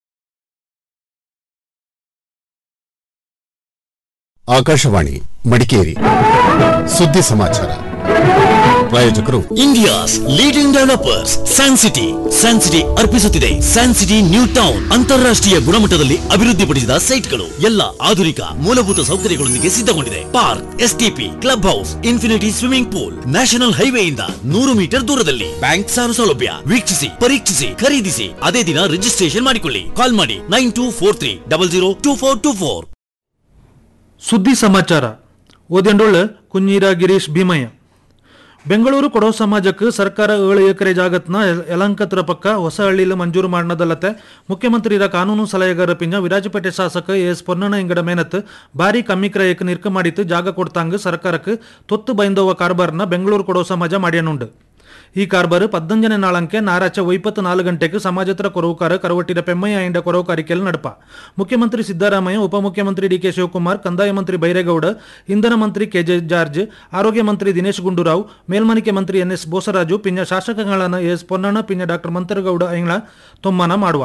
Akashvani Madikeri ಸುದ್ದಿ ಸಮಾಚಾರ ಪ್ರಾಯೋಜಕರು India's leading developers san city san city ಅರ್ಪಿಸುತ್ತಿದೆ ಸ್ಯಾನ್ ಸಿಟಿ ನ್ಯೂ ಟೌನ್ ಅಂತಾರಾಷ್ಟ್ರೀಯ ಗುಣಮಟ್ಟದಲ್ಲಿ ಅಭಿವೃದ್ಧಿಪಡಿಸಿದ ಸೈಟ್ಗಳು ಎಲ್ಲ ಆಧುನಿಕ ಮೂಲಭೂತ ಸೌಕರ್ಯಗಳೊಂದಿಗೆ ಸಿದ್ಧಗೊಂಡಿದೆ park STP club house infinity swimming pool national ಹೈವೇಯಿಂದ ನೂರು ಮೀಟರ್ ದೂರದಲ್ಲಿ ಬ್ಯಾಂಕ್ ಸಾಲ ಸೌಲಭ್ಯ ವೀಕ್ಷಿಸಿ ಪರೀಕ್ಷಿಸಿ ಖರೀದಿಸಿ ಅದೇ ದಿನ ರಿಜಿಸ್ಟ್ರೇಷನ್ ಮಾಡಿಕೊಳ್ಳಿ ಕಾಲ್ ಮಾಡಿ nine two four three double zero two four two four ಸುದ್ದಿ ಸಮಾಚಾರ ಓದೆಂಡೊಳ್ಳ ಕುഞ്ഞീರ ಗಿರೀಶ್ ಭೀಮಯ್ಯ ಬೆಂಗಳೂರು ಕೊಡೋ ಸಮಾಜಕ್ಕೆ ಸರ್ಕಾರ ಏಳು ಎಕರೆ ಜಾಗತ್ನ ಯಲ- ಯಲಂಕತ್ರ ಪಕ್ಕ ಹೊಸ ಹಳ್ಳಿಲಿ ಮಂಜೂರು ಮಾಡನದಲ್ಲತ್ತೆ ಮುಖ್ಯಮಂತ್ರಿರ ಕಾನೂನು ಸಲಹೆಗಾರ ಪಿಂಜ ವಿರಾಜಪೇಟೆ ಶಾಸಕ ಎಸ್ ಪೊನ್ನಣ್ಣ ಇಂಗಡ ಮೇನತ್ ಭಾರಿ ಕಮ್ಮಿ ಕ್ರಯಕ್ಕೆ ನಿರ್ಕ ಮಾಡಿತ್ತು ಜಾಗ ಕೊಡ್ತಾಂಗ ಸರ್ಕಾರಕ್ಕೆ ತೊತ್ತು ಬೈಂದವ ಕಾರ್ಬಾರ್ನ ಬೆಂಗಳೂರು ಕೊಡೋ ಸಮಾಜ ಮಾಡ್ಯಾನುಂಡು ಈ ಕಾರ್ಬಾರ್ ಪದ್ದಂಜನೆ ನಾಳಂಕೆ ನಾರಾಚ ಒಯ್ಪತ್ತು ನಾಲ್ಕು ಗಂಟೆಗೆ ಸಮಾಜತ್ರ ಕೊರವುಕಾರ ಕರವಟ್ಟಿರ ಪೆಮ್ಮಯ್ಯ ಇಂಡ ಕೊರವುಕಾರಿಕೆಯಲ್ಲಿ ನಡಪ ಮುಖ್ಯಮಂತ್ರಿ ಸಿದ್ದರಾಮಯ್ಯ ಉಪಮುಖ್ಯಮಂತ್ರಿ ಡಿ ಕೆ ಶಿವಕುಮಾರ್ ಕಂದಾಯ ಮಂತ್ರಿ ಬೈರೇಗೌಡ ಇಂಧನ ಮಂತ್ರಿ ಕೆ ಜೆ ಜಾರ್ಜ್ ಆರೋಗ್ಯ ಮಂತ್ರಿ ದಿನೇಶ್ ಗುಂಡೂರಾವ್ ಮೇಲ್ಮನಿಕೆ ಮಂತ್ರಿ ಎನ್ ಎಸ್ ಬೋಸರಾಜು ಪಿಂಜ ಶಾಸಕಗಳನ್ನ ಎಸ್ ಪೊನ್ನಣ್ಣ ಪಿಂಜ ಡಾಕ್ಟರ್ ಮಂತರಗೌಡ ಐಂಗ್ಳ ತೊಮ್ಮನ ಮಾಡುವ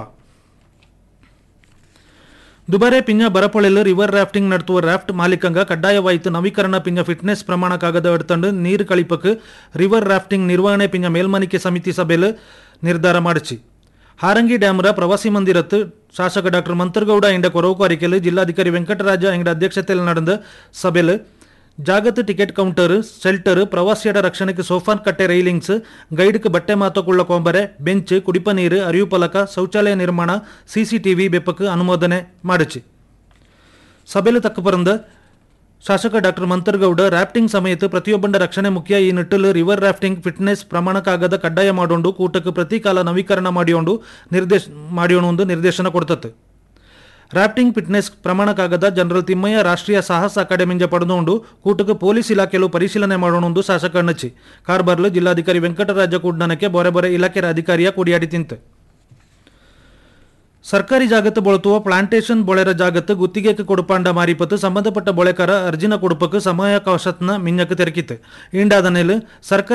ದುಬಾರೆ ಪಿಂಜ ಬರಪೊಳೆಲು ರಿವರ್ ರಾಫ್ಟಿಂಗ್ ನಡ್ತುವ ರಾಫ್ಟ್ ಮಾಲೀಕಂಗ ಕಡ್ಡಾಯವಾಯಿತು ನವೀಕರಣ ಪಿಂಜ ಫಿಟ್ನೆಸ್ ಪ್ರಮಾಣ ಕಾಗದ ಎಡ್ತಂಡು ನೀರು ಕಳಿಪಕ್ಕೆ ರಿವರ್ ರಾಫ್ಟಿಂಗ್ ನಿರ್ವಹಣೆ ಪಿಂಜ ಮೇಲ್ಮನಿಕೆ ಸಮಿತಿ ಸಭೆಲು ನಿರ್ಧಾರ ಮಾಡಿಸಿ ಹಾರಂಗಿ ಡ್ಯಾಮ್ರ ಪ್ರವಾಸಿ ಮಂದಿರತ್ತು ಶಾಸಕ ಡಾಕ್ಟರ್ ಮಂತರ್ಗೌಡ ಇಂಡ ಕೊರವುಕಾರಿಕೆಲು ಜಿಲ್ಲಾಧಿಕಾರಿ ವೆಂಕಟರಾಜ ಇಂಡ ಅಧ್ಯಕ್ಷತೆಯಲ್ಲಿ ನಡೆದ ಸಭೆಲು ಜಾಗತ್ ಟಿಕೆಟ್ ಕೌಂಟರ್ ಶೆಲ್ಟರ್ ಪ್ರವಾಸಿಯರ ರಕ್ಷಣೆಗೆ ಸೋಫಾನ್ ಕಟ್ಟೆ ರೈಲಿಂಗ್ಸ್ ಗೈಡ್ಗೆ ಬಟ್ಟೆ ಮಾತುಕೊಳ್ಳ ಕೊಂಬರೆ ಬೆಂಚ್ ಕುಡಿಪ ನೀರು ಅರಿವು ಫಲಕ ಶೌಚಾಲಯ ನಿರ್ಮಾಣ ಸಿಸಿಟಿವಿ ಬೆಪ್ಪಕ್ಕೆ ಅನುಮೋದನೆ ಮಾಡಿಸಿ ಸಭೆಲು ತಕ್ಕ ಬರಂದ ಶಾಸಕ ಡಾಕ್ಟರ್ ಮಂತರ್ಗೌಡ ರಾಫ್ಟಿಂಗ್ ಸಮೇತ ಪ್ರತಿಯೊಬ್ಬಂಡ ರಕ್ಷಣೆ ಮುಖ್ಯ ಈ ನಿಟ್ಟಲು ರಿವರ್ ರಾಫ್ಟಿಂಗ್ ಫಿಟ್ನೆಸ್ ಪ್ರಮಾಣಕ್ಕಾಗದ ಕಡ್ಡಾಯ ಮಾಡೋಂಡು ಕೂಟಕ್ಕೆ ಪ್ರತಿ ಕಾಲ ನವೀಕರಣ ಮಾಡಿಕೊಂಡು ನಿರ್ದೇಶ ಮಾಡಿಯೋಣ ನಿರ್ದೇಶನ ಕೊಡ್ತತ್ತೆ ರಾಫ್ಟಿಂಗ್ ಫಿಟ್ನೆಸ್ ಪ್ರಮಾಣಕ್ಕಾಗದ ಜನರಲ್ ತಿಮ್ಮಯ್ಯ ರಾಷ್ಟ್ರೀಯ ಸಾಹಸ ಅಕಾಡೆಮಿಂಜ ಪಡೆದುಕೊಂಡು ಕೂಟಕ್ಕೆ ಪೊಲೀಸ್ ಇಲಾಖೆಲು ಪರಿಶೀಲನೆ ಮಾಡೋಣ ಶಾಸಕ ಅಣ್ಣಚ್ಚಿ ಕಾರ್ಬಾರ್ಲು ಜಿಲ್ಲಾಧಿಕಾರಿ ವೆಂಕಟರಾಜ ಕೂಡ್ನನಕ್ಕೆ ಬೊರೆ ಬೊರೆ ಇಲಾಖೆ ಅಧಿಕಾರಿಯ ಕುಡಿಯಾಡಿ ತಿಂತು ಸರ್ಕಾರಿ ಜಾಗತ್ತು ಬಳತುವ ಪ್ಲಾಂಟೇಶನ್ ಬೊಳೆರ ಜಾಗತ್ತು ಗುತ್ತಿಗೆಕ್ಕೆ ಕೊಡುಪಾಂಡ ಮಾರಿಪತ್ತು ಸಂಬಂಧಪಟ್ಟ ಬೊಳೆಕಾರ ಅರ್ಜಿನ ಕೊಡುಪಕ್ಕೆ ಸಮಯಾವಕಾಶತ್ನ ಮಿಂಜಕ್ಕೆ ತೆರಕಿತ್ತು ಇಂಡಾದನೇಲು ಸರ್ಕಾರಿ